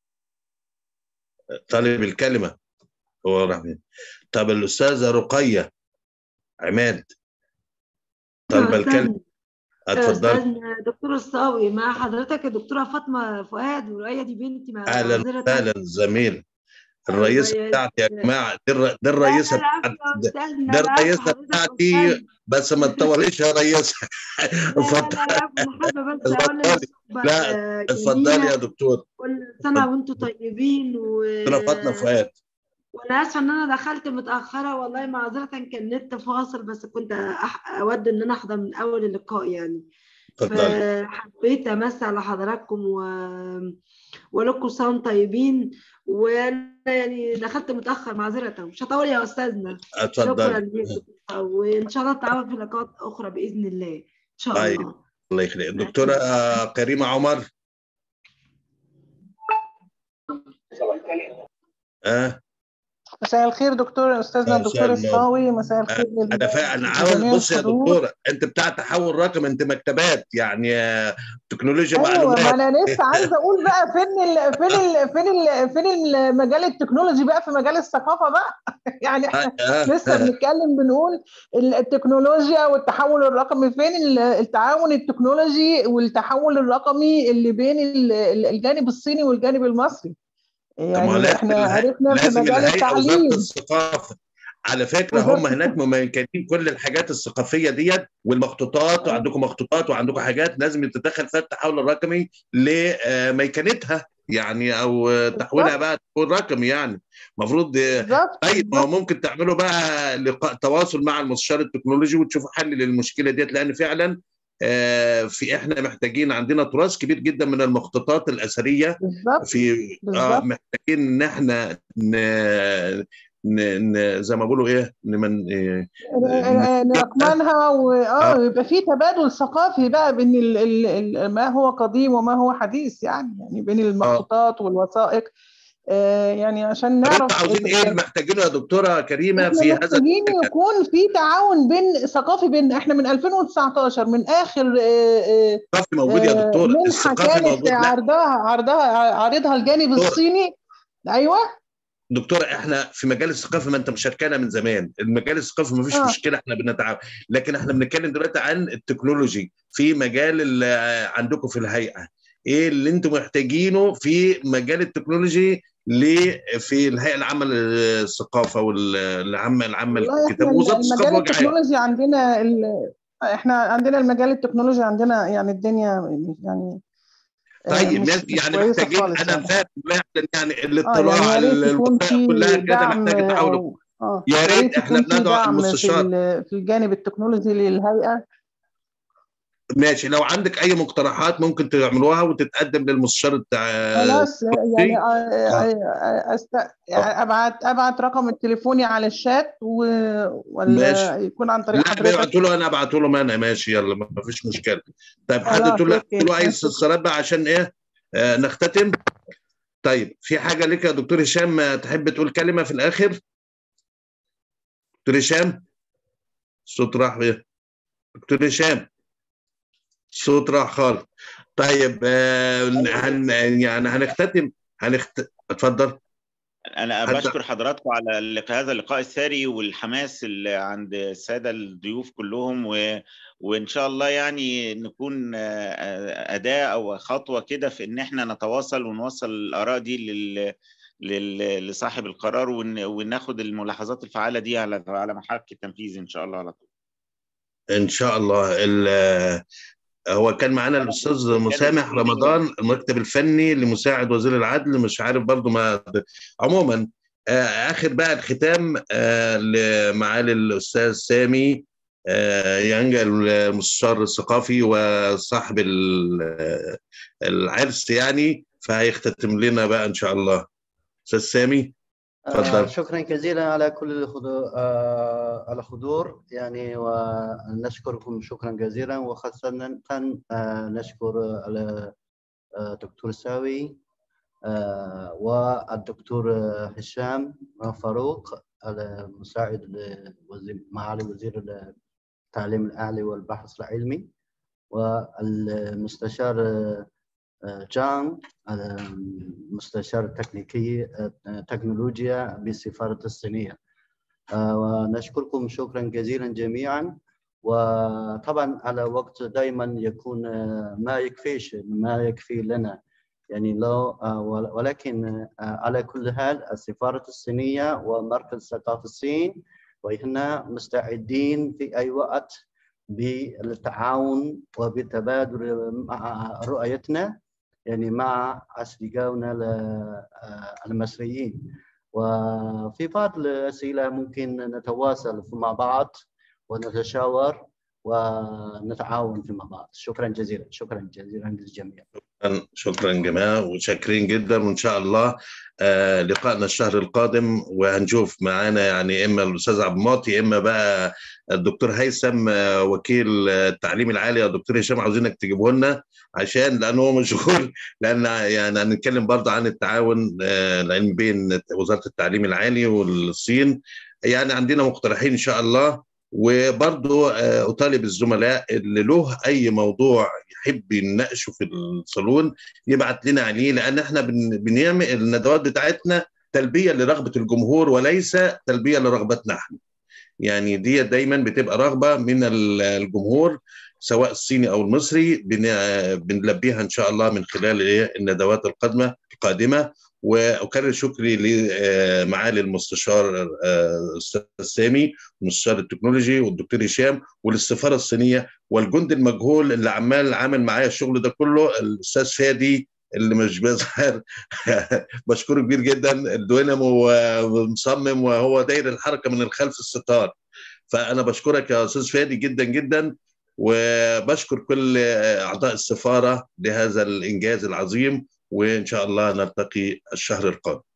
طالب الكلمه هو رحمين طب الاستاذه رقيه عماد طالبه الكلمه اتفضل دكتور الصاوي مع حضرتك الدكتوره فاطمه فؤاد ورقيه دي بنتي مع اهلا وسهلا زميل الرئيسه بتاعتي يا جماعه دي الر- دي الرئيسه بتاعتي دي الرئيسه بتاعتي بس ما تطوليش يا رئيسه اتفضل اتفضلي لا اتفضلي يا دكتور كل سنة وانتم طيبين و دكتوره فاطمه فؤاد وانا اسفه ان انا دخلت متاخره والله معذره كان النت فاصل بس كنت أح... اود ان انا احضر من اول اللقاء يعني اتفضلي فحبيت امسي على حضراتكم و ولكم سنة طيبين وانا يعني دخلت متاخر معذره مش هطول يا استاذنا شكرا اتفضلي ليكم وان شاء الله نتعاون في لقاءات اخرى باذن الله ان شاء طيب الله الله يخليك دكتوره آه، كريمه عمر اه مساء الخير دكتور استاذنا مساء الدكتور النور. الصاوي مساء الخير لل- انا فا... انا عاوز لجميع بص يا الحضور. دكتوره انت بتاع تحول رقم انت مكتبات يعني آه، تكنولوجيا ايوه معلومات ما انا لسه عايزه اقول بقى فين ال فين ال فين ال فين المجال التكنولوجي بقى في مجال الثقافه بقى يعني احنا آه، لسه بنتكلم بنقول ال- التكنولوجيا والتحول الرقمي فين ال- التعاون التكنولوجي والتحول الرقمي اللي بين ال- ال- الجانب الصيني والجانب المصري طب ما يعني لازم احنا الهي- عرفنا في لازم مجال الهيئه وزاره التعليم الثقافه على فكره وزارة هم هناك مميكنين كل الحاجات الثقافيه ديت والمخطوطات وعندكم مخطوطات وعندكم حاجات لازم يتدخل فيها التحول الرقمي لميكنتها يعني او آه، تحويلها بقى تكون رقمي يعني المفروض بالظبط طيب ما هو ممكن تعملوا بقى لقاء تواصل مع المستشار التكنولوجي وتشوفوا حل للمشكله ديت لان فعلا آه، في احنا محتاجين عندنا تراث كبير جدا من المخطوطات الاثريه بالظبط في اه بالظبط. محتاجين ان احنا ن... ن... ن... زي ما بيقولوا ايه نمن... إيه، نرقمنها واه آه. يبقى في تبادل ثقافي بقى بين ال ال ال ما هو قديم وما هو حديث يعني يعني بين المخطوطات والوثائق آه يعني عشان طب نعرف انتوا عاوزين ايه اللي محتاجينه يا دكتوره كريمه احنا في هذا محتاجين يكون في تعاون بين ثقافي بين احنا من 2019 من اخر آه، آه، الثقافي موجود يا آه، دكتور منحه الثقافي موجود كانت لا عرضها عرضها عارضها الجانب دكتور. الصيني ايوه دكتور احنا في مجال الثقافه ما انت مشاركانا من زمان المجال الثقافي ما فيش آه. مشكله احنا بنتعاون لكن احنا بنتكلم دلوقتي عن التكنولوجي في مجال ال- عندكم في الهيئه ايه اللي انتم محتاجينه في مجال التكنولوجي ل- في الهيئه العامه للثقافه والعامه العامه والله للكتاب احنا ووزاره الثقافه المجال وجه عام التكنولوجي عندنا ال... احنا عندنا المجال التكنولوجي عندنا يعني الدنيا يعني آه، طيب مش ناس مش يعني كويسه محتاجين خالص انا يعني فاهم فعلا يعني اه الاطلاع يعني يا ريت يكون الوثائق في كلها كده دعم محتاجه تعاون او اه يا يا ريت ريت احنا يكون في بندعو دعم في المستشار ال- في الجانب التكنولوجي للهيئه ماشي لو عندك اي مقترحات ممكن تعملوها وتتقدم للمستشار بتاع خلاص يعني آه، آه. آه، أست... يعني ابعت ابعت رقم التليفوني على الشات و... ولا ماشي يكون عن طريق لا حضرتك بيبعتوا له انا ابعته له انا ماشي يلا ما فيش مشكله طيب حد خلاص تقول له اوكي تقول له اي ماشي استفسارات بقى عشان ايه آه نختتم طيب في حاجه لك يا دكتور هشام آه، تحب تقول كلمه في الاخر دكتور هشام الصوت راح ايه دكتور هشام الصوت راح خالص طيب آه هن يعني هنختتم هنخت... اتفضل انا حد- بشكر حضراتكم على اللق- هذا اللقاء الثري والحماس اللي عند الساده الضيوف كلهم و... وان شاء الله يعني نكون آه، اداه او خطوه كده في ان احنا نتواصل ونوصل الاراء دي لل... لل... لصاحب القرار ون... وناخد الملاحظات الفعاله دي على على محك التنفيذ ان شاء الله على طول ان شاء الله ال- هو كان معانا الاستاذ مسامح رمضان المكتب الفني لمساعد وزير العدل مش عارف برضو ما عموما آه، اخر بقى الختام آه، لمعالي الاستاذ سامي آه، يانجا المستشار الثقافي وصاحب ال- العرس يعني فهيختتم لنا بقى ان شاء الله استاذ سامي آه، تفضل شكرا جزيلا على كل الحضور آه، على الحضور يعني ونشكركم شكرا جزيلا وخاصة آه، نشكر على آه، دكتور ساوي آه، والدكتور آه، هشام فاروق على مساعد وزير معالي وزير التعليم الأعلى والبحث العلمي والمستشار آه، آه، جان آه، مستشار تكنيكي آه، تكنولوجيا بالسفارة الصينية آه، ونشكركم شكرا جزيلا جميعا وطبعا على وقت دائما يكون آه، ما يكفيش ما يكفي لنا يعني لو ولكن على كل حال السفارة الصينية ومركز ثقافة الصين وإحنا مستعدين في أي وقت بالتعاون وبتبادل مع رؤيتنا يعني مع أصدقائنا المصريين وفي بعض الأسئلة ممكن نتواصل مع بعض ونتشاور ونتعاون فيما بعض شكرا جزيلا شكرا جزيلا للجميع شكرا جماعة وشاكرين جدا وإن شاء الله آه لقائنا الشهر القادم وهنشوف معانا يعني إما الأستاذ عبد المعطي إما بقى الدكتور هيثم آه وكيل التعليم العالي يا دكتور هشام عاوزينك تجيبه لنا عشان لأنه هو مشغول لأن يعني هنتكلم برضه عن التعاون آه العلمي بين وزارة التعليم العالي والصين يعني عندنا مقترحين إن شاء الله وبرضه اطالب الزملاء اللي له اي موضوع يحب يناقشه في الصالون يبعت لنا عليه لان احنا بنعمل الندوات بتاعتنا تلبيه لرغبه الجمهور وليس تلبيه لرغبتنا احنا. يعني دي دايما بتبقى رغبه من الجمهور سواء الصيني او المصري بنلبيها ان شاء الله من خلال الندوات القادمه القادمه واكرر شكري لمعالي المستشار الاستاذ سامي مستشار التكنولوجي والدكتور هشام وللسفاره الصينيه والجند المجهول اللي عمال عامل معايا الشغل ده كله الاستاذ فادي اللي مش بيظهر بشكره كبير جدا الدوينامو مصمم وهو داير الحركه من الخلف الستار فانا بشكرك يا استاذ فادي جدا جدا وبشكر كل اعضاء السفاره لهذا الانجاز العظيم وان شاء الله نلتقي الشهر القادم